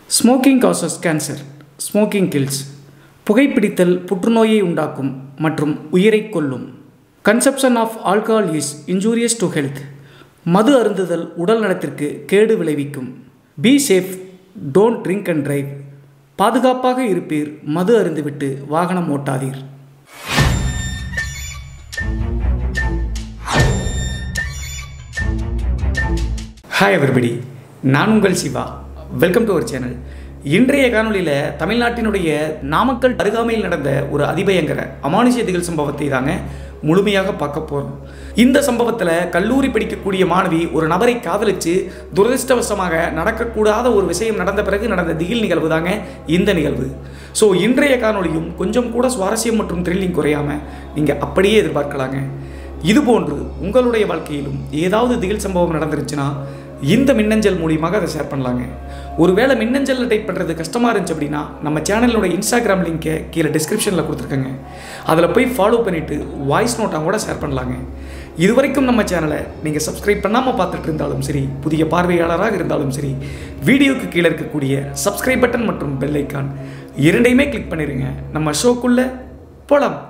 smoking causes cancer smoking kills புகைப்பிடித்தல் புற்றுநோயை உண்டாக்கும் மற்றும் உயிரை கொல்லும் consumption of alcohol is injurious to health மது அருந்துதல் உடல் நலத்திற்கு கேடு விளைவிக்கும் be safe don't drink and drive பாதுகாப்பாக இருப்பீர் மது அருந்துவிட்டு வாகனம் ஓட்டாதீர் ஹாய் எவரிபடி நான் உங்கள் Siva welcome to our channel இன்றைய காணொளியில் தமிழ்நாட்டினுடைய நாமக்கல் அருகாமையில் நடந்த ஒரு அதிபயங்கர அமானுஷ்ய திகழ் சம்பவத்தை தாங்க முழுமையாக பார்க்க போகிறோம் இந்த சம்பவத்தில் கல்லூரி படிக்கக்கூடிய மாணவி ஒரு நபரை காதலித்து துரதிருஷ்டவசமாக நடக்கக்கூடாத ஒரு விஷயம் நடந்த பிறகு நடந்த திகில் நிகழ்வு தாங்க இந்த நிகழ்வு ஸோ இன்றைய காணொளியும் கொஞ்சம் கூட சுவாரஸ்யம் மற்றும் த்ரில்லிங் குறையாமல் நீங்கள் அப்படியே எதிர்பார்க்கலாங்க இதுபோன்று உங்களுடைய வாழ்க்கையிலும் ஏதாவது திகில் சம்பவம் நடந்துருச்சுன்னா இந்த மின்னஞ்சல் மூலியமாக அதை ஷேர் பண்ணலாங்க ஒருவேளை மின்னஞ்சலில் டைப் பண்ணுறது கஷ்டமாக இருந்துச்சு அப்படின்னா நம்ம சேனலோட இன்ஸ்டாகிராம் லிங்கை கீழே டிஸ்கிரிப்ஷனில் கொடுத்துருக்கேங்க அதில் போய் ஃபாலோ பண்ணிவிட்டு வாய்ஸ் நோட்டாக கூட ஷேர் பண்ணலாங்க இது வரைக்கும் நம்ம சேனலை நீங்கள் சப்ஸ்கிரைப் பண்ணாமல் பார்த்துட்டு இருந்தாலும் சரி புதிய பார்வையாளராக இருந்தாலும் சரி வீடியோக்கு கீழே இருக்கக்கூடிய சப்ஸ்கிரைப் பட்டன் மற்றும் பெல் ஐக்கான் இரண்டையுமே கிளிக் பண்ணிடுங்க நம்ம ஷோக்குள்ளே போலாம்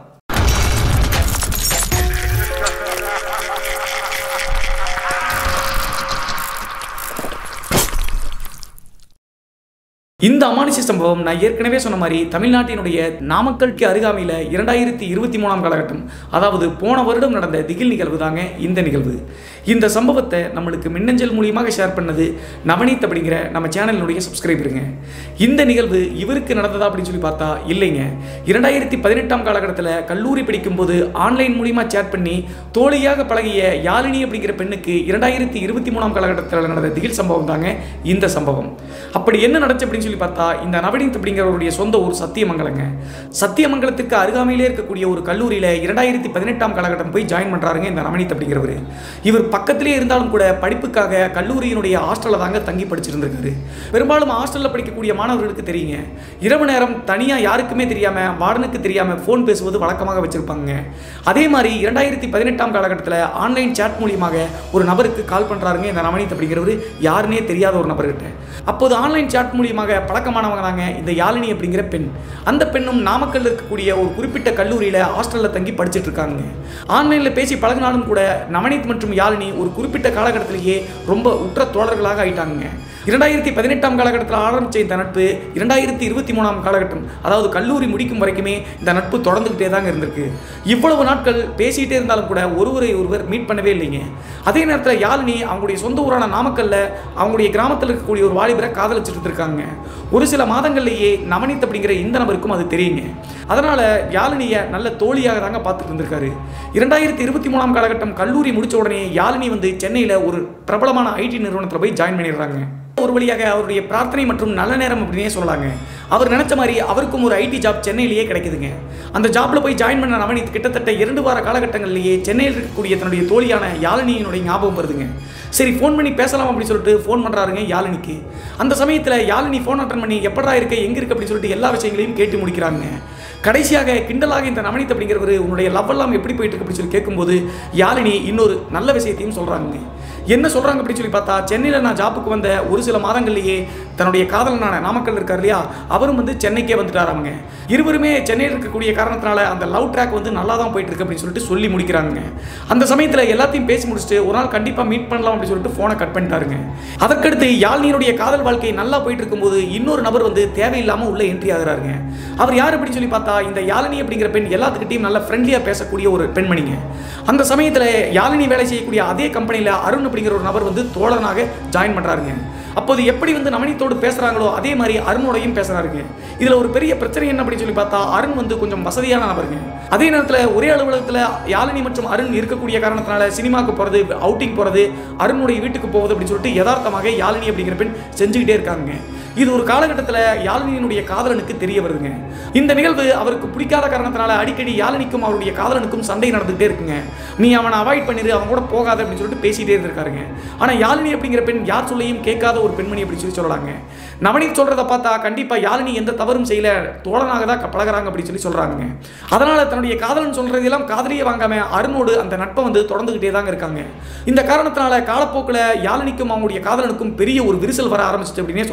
இந்த அமானுஷ்ய சம்பவம் நான் ஏற்கனவே சொன்ன மாதிரி தமிழ்நாட்டினுடைய நாமக்கலுக்கு அருகாமையில் இரண்டாயிரத்தி இருபத்தி மூணாம் காலகட்டம் அதாவது போன வருடம் நடந்த திகில் நிகழ்வு தாங்க இந்த நிகழ்வு இந்த சம்பவத்தை நம்மளுக்கு மின்னஞ்சல் மூலியமாக ஷேர் பண்ணது நவனீத் அப்படிங்கிற நம்ம சேனலினுடைய சப்ஸ்கிரைபருங்க இந்த நிகழ்வு இவருக்கு நடந்ததா அப்படின்னு சொல்லி பார்த்தா இல்லைங்க இரண்டாயிரத்தி பதினெட்டாம் காலகட்டத்தில் கல்லூரி படிக்கும்போது ஆன்லைன் மூலியமாக சேட் பண்ணி தோழியாக பழகிய யாழினி அப்படிங்கிற பெண்ணுக்கு இரண்டாயிரத்தி இருபத்தி மூணாம் காலகட்டத்தில் நடந்த திகில் சம்பவம் தாங்க இந்த சம்பவம் அப்படி என்ன நடந்துச்சு அப்படின்னு சொல்லி பார்த்தா இந்த நவநீத் அப்படிங்கிறவருடைய சொந்த ஊர் சத்தியமங்கலங்க சத்தியமங்கலத்துக்கு அருகாமையிலே இருக்கக்கூடிய ஒரு கல்லூரியில் இரண்டாயிரத்தி பதினெட்டாம் காலகட்டம் போய் ஜாயின் பண்ணுறாருங்க இந்த நவநீத் அப்படிங்கிறவர் இவர் பக்கத்திலே இருந்தாலும் கூட படிப்புக்காக கல்லூரியினுடைய ஹாஸ்டலில் தாங்க தங்கி படிச்சிருந்திருக்காரு பெரும்பாலும் ஹாஸ்டலில் படிக்கக்கூடிய மாணவர்களுக்கு தெரியுங்க இரவு நேரம் தனியாக யாருக்குமே தெரியாமல் வார்டனுக்கு தெரியாமல் ஃபோன் பேசுவது வழக்கமாக வச்சிருப்பாங்க அதே மாதிரி இரண்டாயிரத்தி பதினெட்டாம் காலகட்டத்தில் ஆன்லைன் சேட் மூலியமாக ஒரு நபருக்கு கால் பண்ணுறாருங்க இந்த நவநீத் அப்படிங்கிறவர் யாருன்னே தெரியாத ஒரு நபர்கிட்ட அப்போது ஆன்லைன் சாட் மூலியமாக பழக்கமானவங்க தாங்க இந்த யாழினி அப்படிங்கிற பெண் அந்த பெண்ணும் நாமக்கல் இருக்கக்கூடிய ஒரு குறிப்பிட்ட கல்லூரியில் ஹாஸ்டலில் தங்கி படிச்சுட்டு இருக்காங்க ஆன்லைனில் பேசி பழகினாலும் கூட நவநீத் மற்றும் யாழினி ஒரு குறிப்பிட்ட காலகட்டத்திலேயே ரொம்ப உற்ற தோழர்களாக ஆயிட்டாங்க இரண்டாயிரத்தி பதினெட்டாம் காலகட்டத்தில் ஆரம்பித்த இந்த நட்பு இரண்டாயிரத்தி இருபத்தி மூணாம் காலகட்டம் அதாவது கல்லூரி முடிக்கும் வரைக்குமே இந்த நட்பு தொடர்ந்துக்கிட்டே தாங்க இருந்திருக்கு இவ்வளவு நாட்கள் பேசிகிட்டே இருந்தாலும் கூட ஒருவரை ஒருவர் மீட் பண்ணவே இல்லைங்க அதே நேரத்தில் யாழினி அவங்களுடைய சொந்த ஊரான நாமக்கல்ல அவங்களுடைய கிராமத்தில் இருக்கக்கூடிய ஒரு வாலிபரை காதலிச்சுட்டு இருக்காங்க ஒரு சில மாதங்கள்லேயே நவனித் அப்படிங்கிற இந்த நபருக்கும் அது தெரியுங்க அதனால் யாழினியை நல்ல தோழியாக தாங்க பார்த்துட்டு இருந்திருக்காரு இரண்டாயிரத்தி இருபத்தி மூணாம் காலகட்டம் கல்லூரி முடித்த உடனே யாழினி வந்து சென்னையில் ஒரு பிரபலமான ஐடி நிறுவனத்தில் போய் ஜாயின் பண்ணிடுறாங்க ஒரு வழியாக அவருடைய பிரார்த்தனை மற்றும் நல்ல நேரம் அப்படின்னே சொல்லலாங்க அவர் நினச்ச மாதிரி அவருக்கும் ஒரு ஐடி ஜாப் சென்னையிலேயே கிடைக்குதுங்க அந்த ஜாப்பில் போய் ஜாயின் பண்ண நவனித் கிட்டத்தட்ட இரண்டு வார காலகட்டங்களிலேயே சென்னையில் இருக்கக்கூடிய தன்னுடைய தோழியான யாழினியினுடைய ஞாபகம் வருதுங்க சரி ஃபோன் பண்ணி பேசலாம் அப்படின்னு சொல்லிட்டு ஃபோன் பண்ணுறாருங்க யாழினிக்கு அந்த சமயத்தில் யாழினி ஃபோன் அட்டன் பண்ணி எப்படா இருக்க எங்கே இருக்கு அப்படின்னு சொல்லிட்டு எல்லா விஷயங்களையும் கேட்டு முடிக்கிறாங்க கடைசியாக கிண்டலாக இந்த நவனித் அப்படிங்கிறவர் உன்னுடைய லவ் எல்லாம் எப்படி போயிட்டு இருக்கு அப்படின்னு சொல்லி கேட்கும்போது யாழினி இன்னொரு நல்ல விஷயத்தையும் சொல்கிறாங்க என்ன சொல்கிறாங்க அப்படின்னு சொல்லி பார்த்தா சென்னையில் நான் ஜாப்புக்கு வந்த ஒரு சில மாதங்கள்லேயே தன்னுடைய காதலனான நாமக்கல் இருக்கார் இல்லையா அவரும் வந்து சென்னைக்கே வந்துட்டாராங்க இருவருமே சென்னையில் இருக்கக்கூடிய காரணத்தினால அந்த லவ் ட்ராக் வந்து நல்லா தான் போயிட்டு இருக்கு அப்படின்னு சொல்லிட்டு சொல்லி முடிக்கிறாங்க அந்த சமயத்தில் எல்லாத்தையும் பேசி முடிச்சுட்டு ஒரு நாள் கண்டிப்பாக மீட் பண்ணலாம் அப்படின்னு சொல்லிட்டு ஃபோனை கட் பண்ணிட்டாருங்க அதற்கடுத்து யாழ்னியினுடைய காதல் வாழ்க்கை நல்லா போயிட்டு இருக்கும்போது இன்னொரு நபர் வந்து தேவையில்லாமல் உள்ள என்ட்ரி ஆகுறாருங்க அவர் யார் அப்படின்னு சொல்லி பார்த்தா இந்த யாழினி அப்படிங்கிற பெண் எல்லாத்துக்கிட்டையும் நல்ல ஃப்ரெண்ட்லியாக பேசக்கூடிய ஒரு பெண்மணிங்க அந்த சமயத்தில் யாழினி வேலை செய்யக்கூடிய அதே கம்பெனியில் அருண் அப்படிங்கிற ஒரு நபர் வந்து தோழனாக ஜாயின் பண்ணுறாருங்க அப்போது எப்படி வந்து நவனித்தோடு பேசுகிறாங்களோ அதே மாதிரி அருணோடையும் பேசுகிறாருங்க இதில் ஒரு பெரிய பிரச்சனை என்ன அப்படின்னு சொல்லி பார்த்தா அருண் வந்து கொஞ்சம் வசதியான நபருங்க அதே நேரத்தில் ஒரே அலுவலகத்தில் யாழினி மற்றும் அருண் இருக்கக்கூடிய காரணத்தினால சினிமாவுக்கு போகிறது அவுட்டிங் போகிறது அருணுடைய வீட்டுக்கு போகுது அப்படின்னு சொல்லிட்டு யதார்த்தமாக யாழினி அப்படிங்கிற பெண் செஞ்சுக்கிட்டே இருக்காங்க இது ஒரு காலகட்டத்தில் யாழினியினுடைய காதலனுக்கு தெரிய வருதுங்க இந்த நிகழ்வு அவருக்கு பிடிக்காத காரணத்தினால அடிக்கடி யாழினிக்கும் அவருடைய காதலனுக்கும் சண்டை நடந்துகிட்டே இருக்குங்க நீ அவனை அவாய்ட் பண்ணிடு அவன் கூட போகாத அப்படின்னு சொல்லிட்டு பேசிட்டே இருந்திருக்காருங்க ஆனால் யாழினி அப்படிங்கிற பெண் யார் சொல்லையும் கேட்காத ஒரு பெண்மணி அப்படின்னு சொல்லி சொல்லலாங்க நவனீத் சொல்றத பார்த்தா கண்டிப்பா யாழினி எந்த தவறும் செய்யல தோழனாக தான் பழகுறாங்க அப்படின்னு சொல்லி சொல்றாங்க அதனால தன்னுடைய காதலன் சொல்றதெல்லாம் காதலியே வாங்காம அருணோடு அந்த நட்பை வந்து தொடர்ந்துகிட்டே தாங்க இருக்காங்க இந்த காரணத்தினால காலப்போக்கில் யாழினிக்கும் அவங்களுடைய காதலனுக்கும் பெரிய ஒரு விரிசல் வர ஆரம்பிச்சிச்சு அப்படின்னே சொல்லலாங்க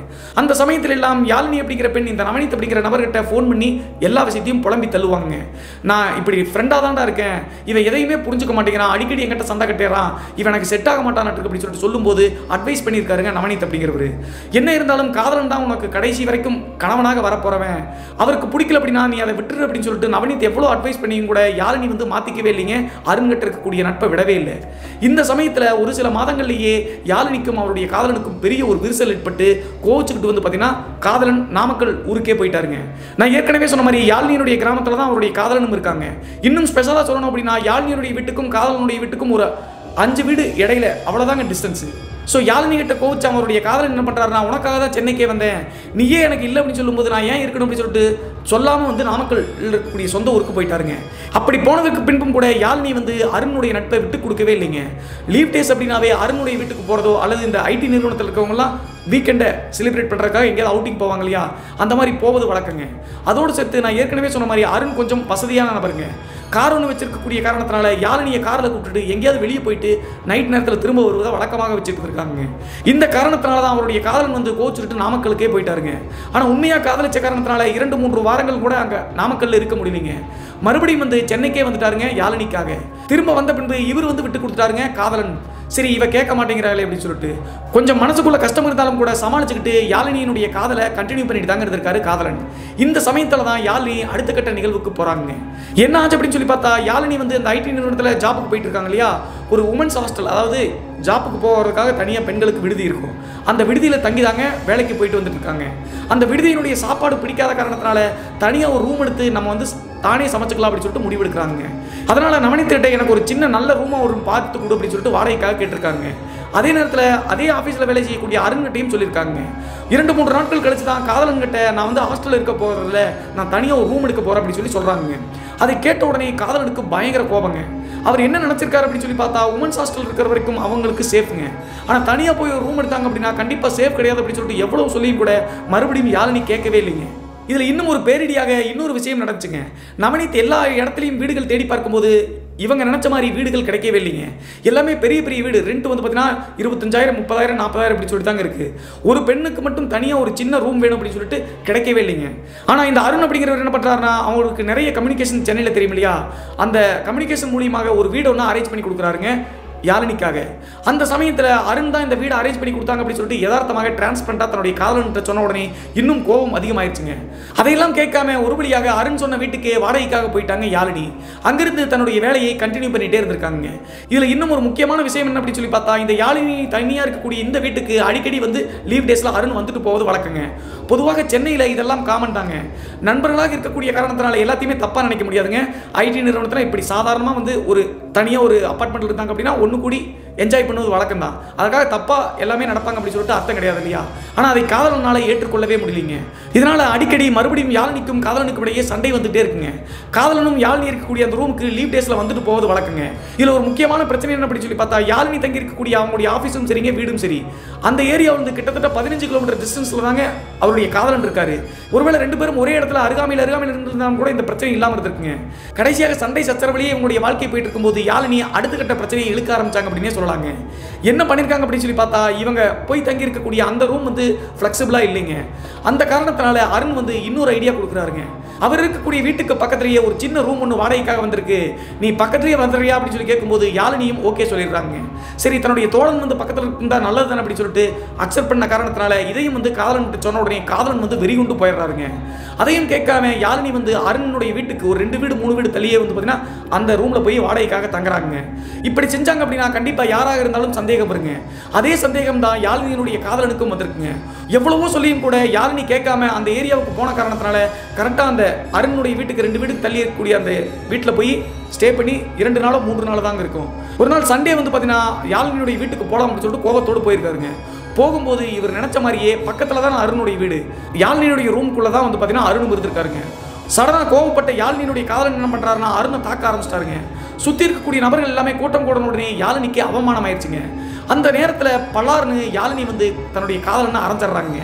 அந்த சமயத்தில் எல்லாம் யாழினி அப்படிங்கிற பெண் இந்த நவனித் அப்படிங்கிற நபர்கிட்ட ஃபோன் பண்ணி எல்லா விஷயத்தையும் புலம்பி தள்ளுவாங்க நான் இப்படி ஃப்ரெண்டாக தான்டா இருக்கேன் இவன் எதையுமே புரிஞ்சுக்க மாட்டேங்கிறான் அடிக்கடி என்கிட்ட சண்டை கட்டேறான் இவன் எனக்கு செட் ஆக மாட்டான் அப்படின்னு சொல்லிட்டு சொல்லும்போது அட்வைஸ் பண்ணியிருக்காருங்க நவனித் அப்படிங்கிறவர் என்ன இருந்தாலும் காதலன் தான் உனக்கு கடைசி வரைக்கும் கணவனாக வரப்போறவன் அவருக்கு பிடிக்கல அப்படின்னா நீ அதை விட்டுரு அப்படின்னு சொல்லிட்டு நவனித் எவ்வளோ அட்வைஸ் பண்ணியும் கூட யாழினி வந்து மாற்றிக்கவே இல்லைங்க அருண்கிட்ட இருக்கக்கூடிய நட்பை விடவே இல்லை இந்த சமயத்தில் ஒரு சில மாதங்கள்லேயே யாழினிக்கும் அவருடைய காதலனுக்கும் பெரிய ஒரு விரிசல் ஏற்பட்டு கோவிச்சுக்கிட்டு வந்து பார்த்தீங்கன்னா காதலன் நாமக்கல் ஊருக்கே போயிட்டாருங்க நான் ஏற்கனவே சொன்ன மாதிரி யாழ்னியினுடைய கிராமத்தில் தான் அவருடைய காதலனும் இருக்காங்க இன்னும் ஸ்பெஷலாக சொல்லணும் அப்படின்னா யாழ்னியுடைய வீட்டுக்கும் காதலனுடைய வீட்டுக்கும் ஒரு அஞ்சு வீடு இடையில அவ்வளோதாங்க டிஸ்டன்ஸு ஸோ யாழினி கிட்ட கோவிச்சு அவருடைய காதலன் என்ன பண்ணுறாருனா உனக்காக தான் சென்னைக்கே வந்தேன் நீயே எனக்கு இல்லை அப்படின்னு சொல்லும்போது நான் ஏன் இருக்கணும் அப்படின்னு சொல்லிட்டு சொல்லாமல் வந்து நாமக்கல் இருக்கக்கூடிய சொந்த ஊருக்கு போயிட்டாருங்க அப்படி போனதுக்கு பின்பும் கூட யாழினி வந்து அருணுடைய நட்பை விட்டு கொடுக்கவே இல்லைங்க லீவ் டேஸ் அப்படின்னாவே அருணுடைய வீட்டுக்கு போகிறதோ அல்லது இந்த ஐடி நிறுவனத்தில் இருக்கவங்கலாம் வீக்கெண்டை செலிப்ரேட் பண்ணுறதுக்காக எங்கேயாவது அவுட்டிங் போவாங்க இல்லையா அந்த மாதிரி போவது வழக்கங்க அதோடு சேர்த்து நான் ஏற்கனவே சொன்ன மாதிரி அருண் கொஞ்சம் வசதியான நபருங்க கார் ஒன்று வச்சிருக்கக்கூடிய காரணத்தினால யாழினியை காரில் கூப்பிட்டுட்டு எங்கேயாவது வெளியே போயிட்டு நைட் நேரத்தில் திரும்ப வருவதை வழக்கமாக வச்சுட்டு இருக்காங்க இந்த காரணத்தினால தான் அவருடைய காதலன் வந்து கோச்சுட்டு நாமக்கலுக்கே போயிட்டாருங்க ஆனால் உண்மையாக காதலிச்ச காரணத்தினால இரண்டு மூன்று வாரங்கள் கூட அங்கே நாமக்கல்ல இருக்க முடியலைங்க மறுபடியும் வந்து சென்னைக்கே வந்துட்டாருங்க யாழினிக்காக திரும்ப வந்த பின்பு இவர் வந்து விட்டு கொடுத்துட்டாருங்க காதலன் சரி இவ கேட்க மாட்டேங்கிறாளே அப்படின்னு சொல்லிட்டு கொஞ்சம் மனசுக்குள்ள கஷ்டம் இருந்தாலும் கூட சமாளிச்சுக்கிட்டு யாழினியினுடைய காதலை கண்டினியூ பண்ணிட்டு தாங்க இருந்திருக்காரு காதலன் இந்த சமயத்தில் தான் யாழினி அடுத்த கட்ட நிகழ்வுக்கு போறாங்க என்ன ஆச்சு அப்படின்னு சொல்லி பார்த்தா யாழினி வந்து இந்த ஐடி நிறுவனத்தில் ஜாபுக்கு போயிட்டு இருக்காங்க இல்லையா ஒரு உமன்ஸ் ஹாஸ்டல் அதாவது ஜாப்புக்கு போகிறதுக்காக தனியாக பெண்களுக்கு விடுதி இருக்கும் அந்த விடுதியில் தங்கி தாங்க வேலைக்கு போயிட்டு வந்துட்டு இருக்காங்க அந்த விடுதியினுடைய சாப்பாடு பிடிக்காத காரணத்தினால தனியாக ஒரு ரூம் எடுத்து நம்ம வந்து தானே சமைச்சுக்கலாம் அப்படின்னு சொல்லிட்டு முடிவெடுக்கிறாங்க அதனால நவனித்திட்ட எனக்கு ஒரு சின்ன நல்ல ரூமாக ஒரு பார்த்து கொடு அப்படின்னு சொல்லிட்டு வாடகைக்காக கேட்டிருக்காங்க அதே நேரத்தில் அதே ஆஃபீஸில் வேலை செய்யக்கூடிய அருண்கிட்டையும் சொல்லியிருக்காங்க இரண்டு மூன்று நாட்கள் கழிச்சு தான் காதலன்கிட்ட நான் வந்து ஹாஸ்டலில் இருக்க போகிறதில்ல நான் தனியாக ஒரு ரூம் எடுக்க போகிறேன் அப்படின்னு சொல்லி சொல்கிறாங்க அதை கேட்ட உடனே காதலனுக்கு பயங்கர கோபங்க அவர் என்ன நினச்சிருக்காரு அப்படின்னு சொல்லி பார்த்தா உமன்ஸ் ஹாஸ்டல் இருக்கிற வரைக்கும் அவங்களுக்கு சேஃப்ங்க ஆனால் தனியாக போய் ஒரு ரூம் எடுத்தாங்க அப்படின்னா கண்டிப்பாக சேஃப் கிடையாது அப்படின்னு சொல்லிட்டு எவ்வளோ சொல்லியும் கூட மறுபடியும் யாழினி கேட்கவே இல்லைங்க இதில் இன்னும் ஒரு பேரிடியாக இன்னொரு விஷயம் நடந்துச்சுங்க நவனித் எல்லா இடத்துலையும் வீடுகள் தேடி பார்க்கும்போது இவங்க நினச்ச மாதிரி வீடுகள் கிடைக்கவே இல்லைங்க எல்லாமே பெரிய பெரிய வீடு ரெண்ட் வந்து பார்த்தீங்கன்னா இருபத்தஞ்சாயிரம் முப்பதாயிரம் நாற்பதாயிரம் அப்படி சொல்லிட்டு தாங்க இருக்குது ஒரு பெண்ணுக்கு மட்டும் தனியாக ஒரு சின்ன ரூம் வேணும் அப்படின்னு சொல்லிட்டு கிடைக்கவே இல்லைங்க ஆனால் இந்த அருண் அப்படிங்கிறவர் என்ன பண்ணுறாருன்னா அவங்களுக்கு நிறைய கம்யூனிகேஷன் சென்னையில் தெரியும் இல்லையா அந்த கம்யூனிகேஷன் மூலியமாக ஒரு வீடு ஒன்று அரேஞ்ச் பண்ணி கொடுக்குறாருங்க யாழினிக்காக அந்த சமயத்தில் அருண் தான் இந்த வீடு அரேஞ்ச் பண்ணி கொடுத்தாங்க அப்படின்னு சொல்லிட்டு யதார்த்தமாக டிரான்ஸ்பரண்டாக தன்னுடைய காதலன்ட்ட சொன்ன உடனே இன்னும் கோபம் அதிகமாயிருச்சுங்க அதையெல்லாம் கேட்காம ஒருபடியாக அருண் சொன்ன வீட்டுக்கே வாடகைக்காக போயிட்டாங்க யாழினி அங்கிருந்து தன்னுடைய வேலையை கண்டினியூ பண்ணிட்டே இருந்திருக்காங்க இதில் இன்னும் ஒரு முக்கியமான விஷயம் என்ன அப்படின்னு சொல்லி பார்த்தா இந்த யாழினி தனியாக இருக்கக்கூடிய இந்த வீட்டுக்கு அடிக்கடி வந்து லீவ் டேஸில் அருண் வந்துட்டு போவது வழக்கங்க பொதுவாக சென்னையில் இதெல்லாம் காமன் தாங்க நண்பர்களாக இருக்கக்கூடிய காரணத்தினால எல்லாத்தையுமே தப்பாக நினைக்க முடியாதுங்க ஐடி நிறுவனத்தில் இப்படி சாதாரணமாக வந்து ஒரு தனியாக ஒரு அப்பார்ட்மெண்ட்டில் இருந்தாங்க அப்படின்னா ஒன்று கூடி என்ஜாய் பண்ணுவது வழக்கம் தான் அதுக்காக தப்பாக எல்லாமே நடப்பாங்க அப்படின்னு சொல்லிட்டு அர்த்தம் கிடையாது இல்லையா ஆனால் அதை காதலனால ஏற்றுக்கொள்ளவே முடியலைங்க இதனால் அடிக்கடி மறுபடியும் யாழினிக்கும் காதலனுக்கும் இடையே சண்டை வந்துட்டே இருக்குங்க காதலனும் யாழினி இருக்கக்கூடிய அந்த ரூமுக்கு லீவ் டேஸில் வந்துட்டு போவது வழக்கங்க இதில் ஒரு முக்கியமான பிரச்சனை என்ன அப்படின்னு சொல்லி பார்த்தா யாழினி தங்கி இருக்கக்கூடிய அவங்களுடைய ஆஃபீஸும் சரிங்க வீடும் சரி அந்த ஏரியா வந்து கிட்டத்தட்ட பதினஞ்சு கிலோமீட்டர் டிஸ்டன்ஸில் தாங்க அவருடைய காதலன் இருக்காரு ஒருவேளை ரெண்டு பேரும் ஒரே இடத்துல அருகாமையில் அருகாமையில் இருந்திருந்தாலும் கூட இந்த பிரச்சனை இல்லாமல் இருந்திருக்குங்க கடைசியாக சண்டை சச்சரவழியே இவங்களுடைய வாழ்க்கை போயிட்டு இருக்கும்போது யாழினி அடுத்த கட்ட பிரச்சனையை இழுக்க ஆரம்பிச்சாங்க அப்படின்னே சொல்லலாங்க என்ன பண்ணியிருக்காங்க அப்படின்னு சொல்லி பார்த்தா இவங்க போய் தங்கி இருக்கக்கூடிய அந்த ரூம் வந்து ஃப்ளெக்சிபிளாக இல்லைங்க அந்த காரணத்தினால அருண் வந்து இன்னொரு ஐடியா கொடுக்குறாருங்க அவர் இருக்கக்கூடிய வீட்டுக்கு பக்கத்துலேயே ஒரு சின்ன ரூம் ஒன்று வாடகைக்காக வந்திருக்கு நீ பக்கத்துலேயே வந்துடுறியா அப்படின்னு சொல்லி கேட்கும்போது யாழினியும் ஓகே சொல்லிடுறாங்க சரி தன்னுடைய தோழன் வந்து பக்கத்தில் இருந்தால் நல்லது தானே அப்படின்னு சொல்லிட்டு அக்செப்ட் பண்ண காரணத்தினால இதையும் வந்து காதலன் சொன்ன உடனே காதலன் வந்து வெறி கொண்டு போயிடுறாருங்க அதையும் கேட்காம யாழினி வந்து அருணுடைய வீட்டுக்கு ஒரு ரெண்டு வீடு மூணு வீடு தள்ளியே வந்து பார்த்தீங்கன்னா அந்த ரூமில் போய் வாடகைக்காக தங்குறாங்க இப்படி செஞ்சாங்க அப்படின்னா கண்டிப்பாக யாராக இருந்தாலும் சந்தேகம் வருங்க அதே சந்தேகம் தான் யாழினியினுடைய காதலனுக்கும் வந்திருக்குங்க எவ்வளவோ சொல்லியும் கூட யாழினி கேட்காம அந்த ஏரியாவுக்கு போன காரணத்தினால கரெக்டாக அந்த அருணுடைய வீட்டுக்கு ரெண்டு வீடு தள்ளி இருக்கக்கூடிய அந்த வீட்டில் போய் ஸ்டே பண்ணி இரண்டு நாளோ மூன்று நாளோ தாங்க இருக்கும் ஒரு நாள் சண்டே வந்து பார்த்தீங்கன்னா யாழினியுடைய வீட்டுக்கு போகலாம் அப்படின்னு சொல்லிட்டு கோபத்தோடு போயிருக்காருங்க போகும்போது இவர் நினைச்ச மாதிரியே பக்கத்தில் தான் அருணுடைய வீடு யாழினியுடைய ரூம்குள்ளே தான் வந்து பார்த்தீங்கன்னா அருணும் இருந்திருக்காருங்க சடனாக கோவப்பட்ட யாழினியுடைய காதலன் என்ன பண்ணுறாருன்னா அருணை தாக்க ஆரம்பிச்சிட்டாருங்க சுற்றி இருக்கக்கூடிய நபர்கள் எல்லாமே கூட்டம் கூடன உடனே யாழினிக்கு அவமானம் ஆயிடுச்சுங்க அந்த நேரத்தில் பலார்னு யாழினி வந்து தன்னுடைய காதலனை அரைஞ்சிடுறாங்க